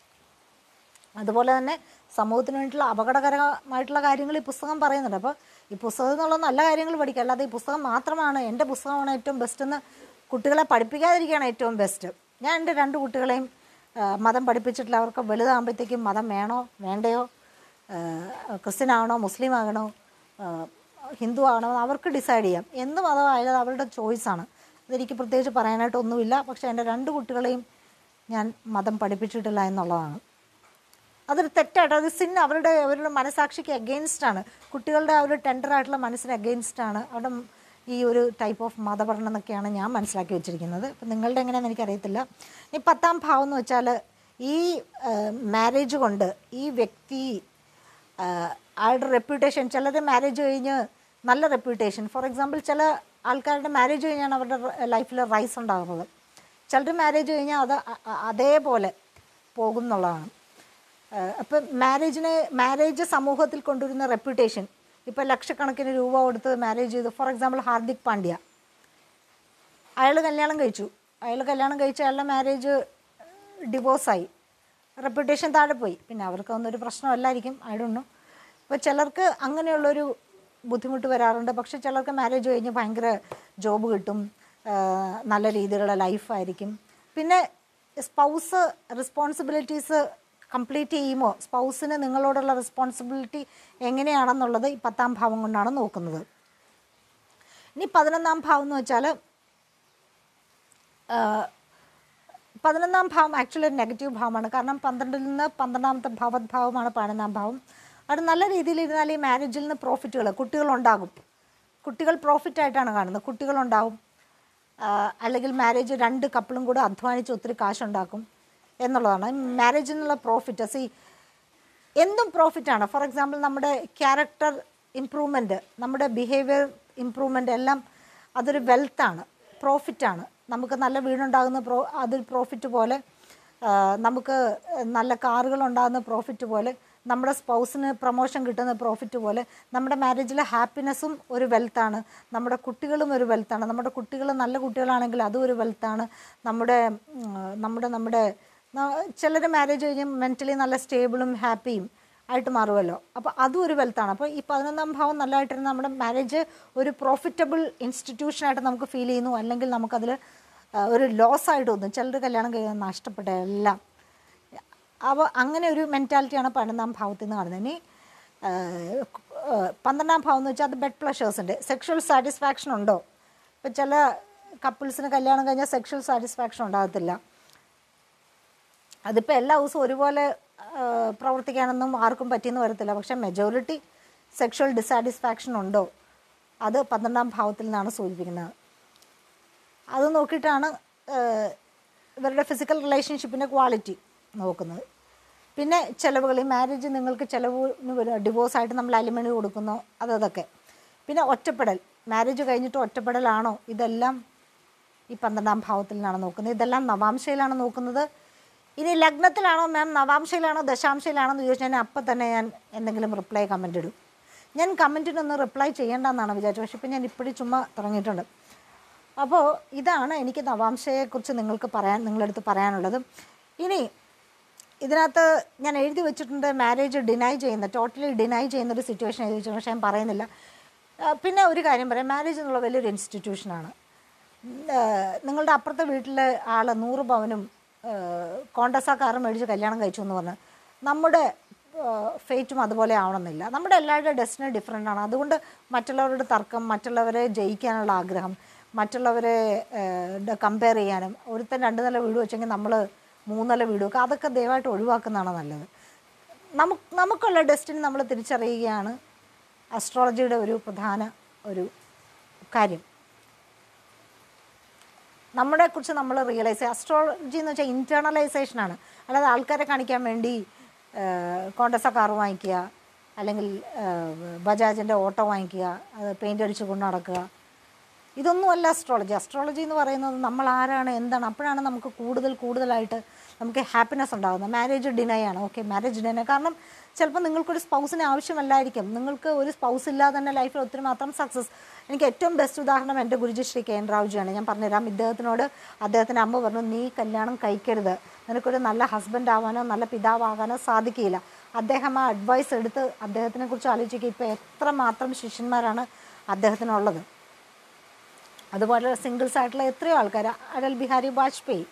A: അതുപോലെ തന്നെ സമൂഹത്തിന് വേണ്ടിയിട്ടുള്ള അപകടകരമായിട്ടുള്ള കാര്യങ്ങൾ ഈ പുസ്തകം പറയുന്നുണ്ട് അപ്പോൾ ഈ പുസ്തകത്തിൽ നിന്നുള്ള നല്ല കാര്യങ്ങൾ പഠിക്കുക അല്ലാതെ ഈ പുസ്തകം മാത്രമാണ് എൻ്റെ പുസ്തകമാണ് ഏറ്റവും ബെസ്റ്റ് എന്ന് കുട്ടികളെ പഠിപ്പിക്കാതിരിക്കുകയാണ് ഏറ്റവും ബെസ്റ്റ് ഞാൻ എൻ്റെ രണ്ട് കുട്ടികളെയും ആ, മതം പഠിപ്പിച്ചിട്ടില്ല അവർക്ക് വലുതാകുമ്പോഴത്തേക്കും മതം വേണോ വേണ്ടയോ ആ, ക്രിസ്ത്യൻ ആകണോ മുസ്ലിം ആകണോ ആ, ഹിന്ദു ആകണോ എന്ന് അവർക്ക് ഡിസൈഡ് ചെയ്യാം എന്ത് മതമായാലും അത് അവരുടെ ചോയ്സാണ് അതെനിക്ക് പ്രത്യേകിച്ച് പറയാനായിട്ടൊന്നുമില്ല പക്ഷേ എൻ്റെ രണ്ട് കുട്ടികളെയും ഞാൻ മതം പഠിപ്പിച്ചിട്ടില്ല എന്നുള്ളതാണ് അതൊരു തെറ്റായിട്ട് അത് സിൻ അവരുടെ അവരുടെ മനസാക്ഷിക്ക് അഗെയിൻസ്റ്റ് ആണ് കുട്ടികളുടെ ആ ഒരു ടെൻഡർ ആയിട്ടുള്ള മനസ്സിന് അഗെയിൻസ്റ്റ് ആണ് അവിടെ ഈ ഒരു ടൈപ്പ് ഓഫ് മതപഠനം എന്നൊക്കെയാണ് ഞാൻ മനസ്സിലാക്കി വെച്ചിരിക്കുന്നത് അപ്പം നിങ്ങളുടെ എങ്ങനെയാണെന്ന് എനിക്കറിയത്തില്ല ഈ പത്താം ഭാവം എന്ന് വെച്ചാൽ ഈ മാരേജ് കൊണ്ട് ഈ വ്യക്തി ആ, അയാളുടെ റെപ്യൂട്ടേഷൻ ചിലർ മാരേജ് കഴിഞ്ഞ് നല്ല റെപ്യൂട്ടേഷൻ ഫോർ എക്സാമ്പിൾ ചില ആൾക്കാരുടെ മാരേജ് കഴിഞ്ഞാണ് അവരുടെ ലൈഫിൽ റൈസ് ഉണ്ടാകുന്നത് ചിലർ മാരേജ് കഴിഞ്ഞാൽ അത് അ- അ- അതേപോലെ പോകും എന്നുള്ളതാണ് അപ്പം മാരേജിന് മാരേജ് സമൂഹത്തിൽ കൊണ്ടുവരുന്ന റെപ്യൂട്ടേഷൻ ഇപ്പം ലക്ഷക്കണക്കിന് രൂപ കൊടുത്ത് മാരേജ് ചെയ്തു ഫോർ എക്സാമ്പിൾ ഹാർദിക് പാണ്ഡ്യ അയാൾ കല്യാണം കഴിച്ചു അയാൾ കല്യാണം കഴിച്ച് അയാളുടെ മാരേജ് ഡിവോഴ്സായി റെപ്യൂട്ടേഷൻ താഴെ പോയി പിന്നെ അവർക്ക് ഒന്നൊരു പ്രശ്നമല്ലായിരിക്കും ഐ ഡോണ്ട് നോ ഇപ്പോൾ ചിലർക്ക് അങ്ങനെയുള്ളൊരു ബുദ്ധിമുട്ട് വരാറുണ്ട് പക്ഷെ ചിലർക്ക് മാരേജ് കഴിഞ്ഞ് ഭയങ്കര ജോബ് കിട്ടും ആ, നല്ല രീതിയിലുള്ള ലൈഫായിരിക്കും പിന്നെ സ്പൗസ് റെസ്പോൺസിബിലിറ്റീസ് കംപ്ലീറ്റ് ചെയ്യുമോ സ്പൗസിന് നിങ്ങളോടുള്ള റെസ്പോൺസിബിലിറ്റി എങ്ങനെയാണെന്നുള്ളത് ഈ പത്താം ഭാവം കൊണ്ടാണ് നോക്കുന്നത് ഇനി പതിനൊന്നാം ഭാവം എന്ന് വെച്ചാൽ പതിനൊന്നാം ഭാവം ആക്ച്വലി ഒരു നെഗറ്റീവ് ഭാവമാണ് കാരണം പന്ത്രണ്ടിൽ നിന്ന് പന്ത്രണ്ടാമത്തെ ഭാവദ്ഭാവമാണ് പതിനൊന്നാം ഭാവം അത് നല്ല രീതിയിൽ ഇരുന്നാൽ ഈ മാരേജിൽ നിന്ന് പ്രോഫിറ്റുകൾ കുട്ടികളുണ്ടാകും കുട്ടികൾ പ്രോഫിറ്റായിട്ടാണ് കാണുന്നത് കുട്ടികളുണ്ടാകും ആ, അല്ലെങ്കിൽ മാരേജ് രണ്ട് കപ്പിളും കൂടെ അധ്വാനിച്ച് ഒത്തിരി കാശുണ്ടാക്കും എന്നുള്ളതാണ് മാരേജിൽ നിന്നുള്ള പ്രോഫിറ്റ് സി എന്തും പ്രോഫിറ്റാണ് ഫോർ എക്സാമ്പിൾ നമ്മുടെ ക്യാരക്ടർ ഇമ്പ്രൂവ്മെൻറ്റ് നമ്മുടെ ബിഹേവിയർ ഇമ്പ്രൂവ്മെൻ്റ് എല്ലാം അതൊരു വെൽത്താണ് പ്രോഫിറ്റാണ് നമുക്ക് നല്ല വീടുണ്ടാകുന്ന പ്രോ അതൊരു പ്രോഫിറ്റ് പോലെ ആ, നമുക്ക് നല്ല കാറുകൾ ഉണ്ടാകുന്ന പ്രോഫിറ്റ് പോലെ നമ്മുടെ സ്പൗസിന് പ്രൊമോഷൻ കിട്ടുന്ന പ്രോഫിറ്റ് പോലെ നമ്മുടെ മാരേജിലെ ഹാപ്പിനെസ്സും ഒരു വെൽത്താണ് നമ്മുടെ കുട്ടികളും ഒരു വെൽത്താണ് നമ്മുടെ കുട്ടികൾ നല്ല കുട്ടികളാണെങ്കിൽ അതും ഒരു വെൽത്താണ് നമ്മുടെ ഉം, നമ്മുടെ നമ്മുടെ ചിലർ മാരേജ് കഴിഞ്ഞ് മെൻ്റലി നല്ല സ്റ്റേബിളും ഹാപ്പിയും ആയിട്ട് മാറുമല്ലോ അപ്പോൾ അതും ഒരു വെൽത്താണ് അപ്പോൾ ഈ പതിനൊന്നാം ഭാവം നല്ലതായിട്ടിരുന്ന നമ്മുടെ മാരേജ് ഒരു പ്രോഫിറ്റബിൾ ഇൻസ്റ്റിറ്റ്യൂഷനായിട്ട് നമുക്ക് ഫീൽ ചെയ്യുന്നു അല്ലെങ്കിൽ നമുക്കതിൽ ആ, ഒരു ലോസ് ആയിട്ട് തോന്നും ചിലർ കല്യാണം കഴിയാൻ നഷ്ടപ്പെട്ട എല്ലാം അപ്പോൾ അങ്ങനെ ഒരു മെൻറ്റാലിറ്റിയാണ് പതിനൊന്നാം ഭാവത്തിൽ നിന്ന് കാണുന്നത് ഇനി ആ, ആ, പന്ത്രണ്ടാം ഭാവം എന്ന് വെച്ചാൽ അത് ബെഡ് പ്ലഷേഴ്സിൻ്റെ സെക്ഷൽ സാറ്റിസ്ഫാക്ഷൻ ഉണ്ടോ ഇപ്പം ചില കപ്പിൾസിന് കല്യാണം കഴിഞ്ഞാൽ സെക്ഷൽ സാറ്റിസ്ഫാക്ഷൻ ഉണ്ടാകത്തില്ല അതിപ്പോൾ എല്ലാ ദിവസവും ഒരുപോലെ ആ, പ്രവർത്തിക്കാനൊന്നും ആർക്കും പറ്റിയെന്ന് വരത്തില്ല പക്ഷേ മെജോറിറ്റി സെക്ഷൽ ഡിസാറ്റിസ്ഫാക്ഷൻ ഉണ്ടോ അത് പന്ത്രണ്ടാം ഭാവത്തിൽ നിന്നാണ് സൂചിപ്പിക്കുന്നത് അത് നോക്കിയിട്ടാണ് ആ, ഇവരുടെ ഫിസിക്കൽ റിലേഷൻഷിപ്പിൻ്റെ ക്വാളിറ്റി നോക്കുന്നത് പിന്നെ ചിലവുകൾ ഈ മാരേജ് നിങ്ങൾക്ക് ചിലവിന് വരും ഡിവോഴ്സായിട്ട് നമ്മൾ അലിമണി കൊടുക്കുന്നു അതൊക്കെ പിന്നെ ഒറ്റപ്പെടൽ മാരേജ് കഴിഞ്ഞിട്ട് ഒറ്റപ്പെടലാണോ ഇതെല്ലാം ഈ പന്ത്രണ്ടാം ഭാവത്തിൽ നിന്നാണ് നോക്കുന്നത് ഇതെല്ലാം നവാംശയിലാണ് നോക്കുന്നത് ഇനി ലഗ്നത്തിലാണോ മാം നവാംശയിലാണോ ദശാംശയിലാണോ എന്ന് ചോദിച്ചാൽ ഞാൻ അപ്പം തന്നെ ഞാൻ എന്തെങ്കിലും റിപ്ലൈ കമൻ്റ് ഇടും ഞാൻ കമൻറ്റിനൊന്നും റിപ്ലൈ ചെയ്യേണ്ടെന്നാണ് വിചാരിച്ചത് പക്ഷേ ഇപ്പം ഞാൻ ഇപ്പോഴും ചുമ്മാ തുടങ്ങിയിട്ടുണ്ട് അപ്പോൾ ഇതാണ് എനിക്ക് നവാംശയെക്കുറിച്ച് നിങ്ങൾക്ക് പറയാൻ നിങ്ങളടുത്ത് പറയാനുള്ളത് ഇനി ഇതിനകത്ത് ഞാൻ എഴുതി വെച്ചിട്ടുണ്ട് മാരേജ് ഡിനൈ ചെയ്യുന്ന ടോട്ടലി ഡിനൈ ചെയ്യുന്ന ഒരു സിറ്റുവേഷൻ എഴുതി വെച്ചിട്ടുണ്ട് പക്ഷേ ഞാൻ പറയുന്നില്ല ആ, പിന്നെ ഒരു കാര്യം പറയാം മാരേജ് എന്നുള്ള വലിയൊരു ഇൻസ്റ്റിറ്റ്യൂഷനാണ് നിങ്ങളുടെ അപ്പുറത്തെ വീട്ടിലെ ആൾ നൂറ് പവനും കോണ്ടസ കാറും മേടിച്ച് കല്യാണം കഴിച്ചു എന്ന് പറഞ്ഞ് നമ്മുടെ ഫേറ്റും അതുപോലെ ആവണമെന്നില്ല നമ്മുടെ എല്ലാവരുടെ ഡെസ്റ്റിനി ഡിഫറെൻ്റ് ആണ് അതുകൊണ്ട് മറ്റുള്ളവരുടെ തർക്കം മറ്റുള്ളവരെ ജയിക്കാനുള്ള ആഗ്രഹം മറ്റുള്ളവരെ കമ്പയർ ചെയ്യാനും ഒരുത്തൻ രണ്ട് നില വീട് വെച്ചെങ്കിൽ നമ്മൾ മൂന്നില വീട് വെക്കുക അതൊക്കെ ദയവായിട്ട് ഒഴിവാക്കുന്നതാണ് നല്ലത് നമുക്ക് നമുക്കുള്ള ഡെസ്റ്റിനി നമ്മൾ തിരിച്ചറിയുകയാണ് അസ്ട്രോളജിയുടെ ഒരു പ്രധാന ഒരു കാര്യം നമ്മളെ കുറിച്ച് നമ്മൾ റിയലൈസ് ചെയ്യുക അസ്ട്രോളജി എന്ന് വെച്ചാൽ ഇൻറ്റേർണലൈസേഷനാണ് അല്ലാതെ ആൾക്കാരെ കാണിക്കാൻ വേണ്ടി കോണ്ടസ കാർ വാങ്ങിക്കുക അല്ലെങ്കിൽ ബജാജിൻ്റെ ഓട്ടോ വാങ്ങിക്കുക അത് പെയിൻ്റ് അടിച്ച് കൊണ്ട് നടക്കുക ഇതൊന്നുമല്ല അസ്ട്രോളജി അസ്ട്രോളജി എന്ന് പറയുന്നത് നമ്മൾ ആരാണ് എന്താണ് അപ്പോഴാണ് നമുക്ക് കൂടുതൽ കൂടുതലായിട്ട് നമുക്ക് ഹാപ്പിനെസ് ഉണ്ടാകുന്നത് മാരേജ് ഡിനൈ ആണ് ഓക്കെ മാരേജ് ഡിനൈ കാരണം ചിലപ്പോൾ നിങ്ങൾക്കൊരു സ്പൗസിന് ആവശ്യമല്ലായിരിക്കും നിങ്ങൾക്ക് ഒരു സ്പൗസ് ഇല്ലാതെ തന്നെ ലൈഫിൽ ഒത്തിരി മാത്രം സക്സസ് എനിക്ക് ഏറ്റവും ബെസ്റ്റ് ഉദാഹരണം എൻ്റെ ഗുരുജി ശ്രീ കെ എൻ റാവുജിയാണ് ഞാൻ പറഞ്ഞുതരാം ഇദ്ദേഹത്തിനോട് അദ്ദേഹത്തിൻ്റെ അമ്മ പറഞ്ഞു നീ കല്യാണം കഴിക്കരുത് നിനക്കൊരു നല്ല ഹസ്ബൻഡ് ആവാനോ നല്ല പിതാവാകാനോ സാധിക്കില്ല അദ്ദേഹം ആ അഡ്വൈസ് എടുത്ത് അദ്ദേഹത്തിനെ കുറിച്ച് ആലോചിക്കുക ഇപ്പോൾ എത്ര മാത്രം ശിഷ്യന്മാരാണ് അദ്ദേഹത്തിനുള്ളത് അതുപോലെ സിംഗിൾസ് ആയിട്ടുള്ള എത്രയോ ആൾക്കാർ അടൽ ബിഹാരി വാജ്പേയി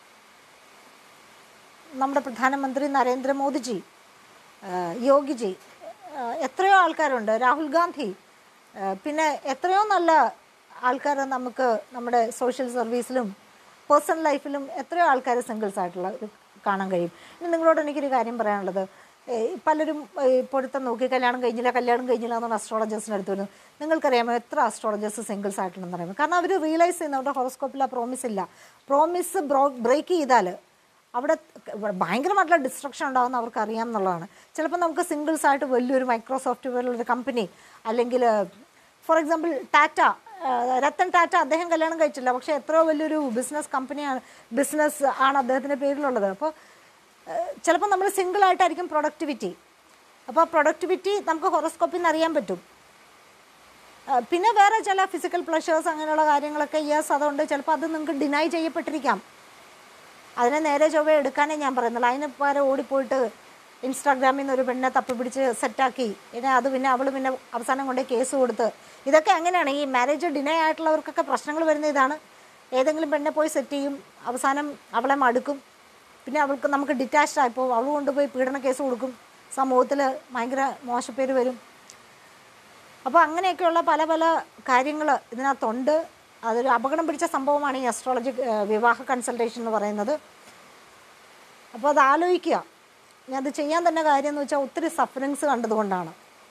A: നമ്മുടെ പ്രധാനമന്ത്രി നരേന്ദ്രമോദിജി ആ, യോഗിജി ആ, എത്രയോ ആൾക്കാരുണ്ട് രാഹുൽ ഗാന്ധി ആ, പിന്നെ എത്രയോ നല്ല ആൾക്കാർ നമുക്ക് നമ്മുടെ സോഷ്യൽ സർവീസിലും പേഴ്സണൽ ലൈഫിലും എത്രയോ ആൾക്കാർ സിംഗിൾസ് ആയിട്ടുള്ള ഒരു കാണാൻ കഴിയും ഇനി നിങ്ങളോട് എനിക്കൊരു കാര്യം പറയാനുള്ളത് ഏ, പലരും ഏ, പൊരുത്തം നോക്കി കല്യാണം കഴിഞ്ഞില്ല കല്യാണം കഴിഞ്ഞില്ല എന്നാണ് അസ്ട്രോളജേഴ്സിൻ്റെ അടുത്ത് വരുന്നത് നിങ്ങൾക്കറിയാമോ എത്ര അസ്ട്രോളജേഴ്സ് സിംഗിൾസ് ആയിട്ടുണ്ടെന്ന് അറിയാമോ കാരണം അവർ റിയലൈസ് ചെയ്യുന്ന അവരുടെ ഹോറോസ്കോപ്പിൽ ആ പ്രോമിസ് ഇല്ല പ്രോമിസ് ബ്രോ ബ്രേക്ക് ചെയ്താൽ അവിടെ ഭയങ്കരമായിട്ടുള്ള ഡിസ്ട്രക്ഷൻ ഉണ്ടാകുന്ന അവർക്ക് അറിയാം എന്നുള്ളതാണ് ചിലപ്പോൾ നമുക്ക് സിംഗിൾസ് ആയിട്ട് വലിയൊരു മൈക്രോസോഫ്റ്റ് പോലുള്ളൊരു കമ്പനി അല്ലെങ്കിൽ ഫോർ എക്സാമ്പിൾ ടാറ്റ ആ, രത്തൻ ടാറ്റ അദ്ദേഹം കല്യാണം കഴിച്ചില്ല പക്ഷേ എത്രയോ വലിയൊരു ബിസിനസ് കമ്പനിയാണ് ബിസിനസ് ആണ് അദ്ദേഹത്തിൻ്റെ പേരിലുള്ളത് അപ്പോൾ ചിലപ്പോൾ നമ്മൾ സിംഗിളായിട്ടായിരിക്കും പ്രൊഡക്ടിവിറ്റി അപ്പോൾ പ്രൊഡക്ടിവിറ്റി നമുക്ക് ഹൊറോസ്കോപ്പിൽ നിന്ന് അറിയാൻ പറ്റും ആ, പിന്നെ വേറെ ചില ഫിസിക്കൽ പ്ലഷേഴ്സ് അങ്ങനെയുള്ള കാര്യങ്ങളൊക്കെ യെസ് അതുകൊണ്ട് ചിലപ്പോൾ അത് നിങ്ങൾക്ക് ഡിനൈ ചെയ്യപ്പെട്ടിരിക്കാം അതിനെ നേരെ ചൊവ്വ എടുക്കാനേ ഞാൻ പറയുന്നുള്ളൂ അതിന് പകരം ഓടിപ്പോയിട്ട് ഇൻസ്റ്റാഗ്രാമിൽ നിന്ന് ഒരു പെണ്ണെ തപ്പി പിടിച്ച് സെറ്റാക്കി പിന്നെ അത് പിന്നെ അവൾ പിന്നെ അവസാനം കൊണ്ട് കേസ് കൊടുത്ത് ഇതൊക്കെ അങ്ങനെയാണ് ഈ മാരേജ് ഡിനേ ആയിട്ടുള്ളവർക്കൊക്കെ പ്രശ്നങ്ങൾ വരുന്ന ഇതാണ് ഏതെങ്കിലും പെണ്ണെ പോയി സെറ്റ് ചെയ്യും അവസാനം അവളെ മടുക്കും പിന്നെ അവൾക്ക് നമുക്ക് ഡിറ്റാച്ച്ഡ് ആയിപ്പോൾ അവൾ കൊണ്ടുപോയി പീഡന കേസ് കൊടുക്കും സമൂഹത്തിൽ ഭയങ്കര മോശപ്പേര് വരും അപ്പോൾ അങ്ങനെയൊക്കെയുള്ള പല പല കാര്യങ്ങൾ ഇതിനകത്തുണ്ട് അതൊരു അപകടം പിടിച്ച സംഭവമാണ് ഈ അസ്ട്രോളജി വിവാഹ കൺസൾട്ടേഷൻ എന്ന് പറയുന്നത് അപ്പോൾ അത് ആലോചിക്കുക ഞാൻ അത് ചെയ്യാൻ തന്നെ കാര്യം എന്ന് വെച്ചാൽ ഒത്തിരി സഫറിങ്സ് കണ്ടതുകൊണ്ടാണ്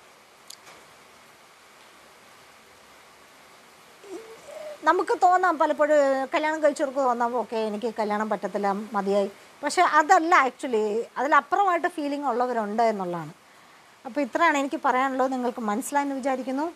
A: നമുക്ക് തോന്നാം പലപ്പോഴും കല്യാണം കഴിച്ചവർക്ക് തോന്നാം ഓക്കെ എനിക്ക് കല്യാണം പറ്റത്തില്ല മതിയായി പക്ഷെ അതല്ല ആക്ച്വലി അതിലപ്പുറമായിട്ട് ഫീലിംഗ് ഉള്ളവരുണ്ട് എന്നുള്ളതാണ് അപ്പോൾ ഇത്രയാണ് എനിക്ക് പറയാനുള്ളത് നിങ്ങൾക്ക് മനസ്സിലായെന്ന് വിചാരിക്കുന്നു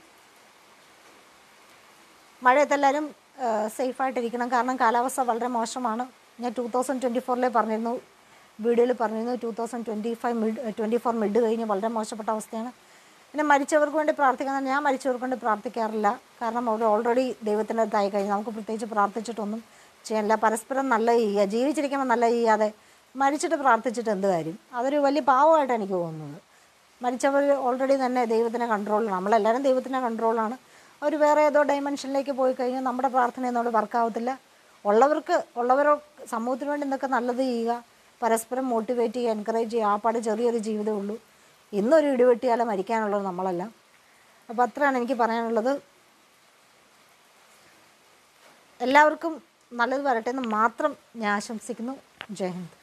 A: മഴയത്തെല്ലാവരും സേഫായിട്ടിരിക്കണം കാരണം കാലാവസ്ഥ വളരെ മോശമാണ് ഞാൻ ടൂ തൗസൻഡ് ട്വൻറ്റി ഫോറിലെ പറഞ്ഞിരുന്നു വീഡിയോയിൽ പറഞ്ഞിരുന്നു two thousand twenty five mid twenty four mid കഴിഞ്ഞ് വളരെ മോശപ്പെട്ട അവസ്ഥയാണ് പിന്നെ മരിച്ചവർക്ക് വേണ്ടി പ്രാർത്ഥിക്കാൻ ഞാൻ മരിച്ചവർക്ക് വേണ്ടി പ്രാർത്ഥിക്കാറില്ല കാരണം അവർ ഓൾറെഡി ദൈവത്തിൻ്റെ അടുത്തായി കഴിഞ്ഞു നമുക്ക് പ്രത്യേകിച്ച് പ്രാർത്ഥിച്ചിട്ടൊന്നും ചെയ്യാനില്ല പരസ്പരം നല്ല ചെയ്യുക ജീവിച്ചിരിക്കുമ്പോൾ നല്ല ചെയ്യാതെ മരിച്ചിട്ട് പ്രാർത്ഥിച്ചിട്ട് എന്ത് കാര്യം അതൊരു വലിയ പാവമായിട്ടാണ് എനിക്ക് തോന്നുന്നത് മരിച്ചവർ ഓൾറെഡി തന്നെ ദൈവത്തിൻ്റെ കൺട്രോളിലാണ് നമ്മളെല്ലാവരും ദൈവത്തിൻ്റെ കൺട്രോളാണ് അവർ വേറെ ഏതോ ഡൈമെൻഷനിലേക്ക് പോയി കഴിഞ്ഞാൽ നമ്മുടെ പ്രാർത്ഥനയൊന്നും അവിടെ വർക്കാവത്തില്ല ഉള്ളവർക്ക് ഉള്ളവരോ സമൂഹത്തിന് വേണ്ടി എന്തൊക്കെ നല്ലത് ചെയ്യുക പരസ്പരം മോട്ടിവേറ്റ് ചെയ്യുക എൻകറേജ് ചെയ്യുക ആ പാട് ചെറിയൊരു ജീവിതമേ ഉള്ളൂ ഇന്നൊരു ഇടിവെട്ടിയാലേ മരിക്കാനുള്ളത് നമ്മളല്ല അപ്പോൾ അത്രയാണ് എനിക്ക് പറയാനുള്ളത് എല്ലാവർക്കും നല്ലത് വരട്ടെ എന്ന് മാത്രം ഞാൻ ആശംസിക്കുന്നു ജയ് ഹിന്ദ്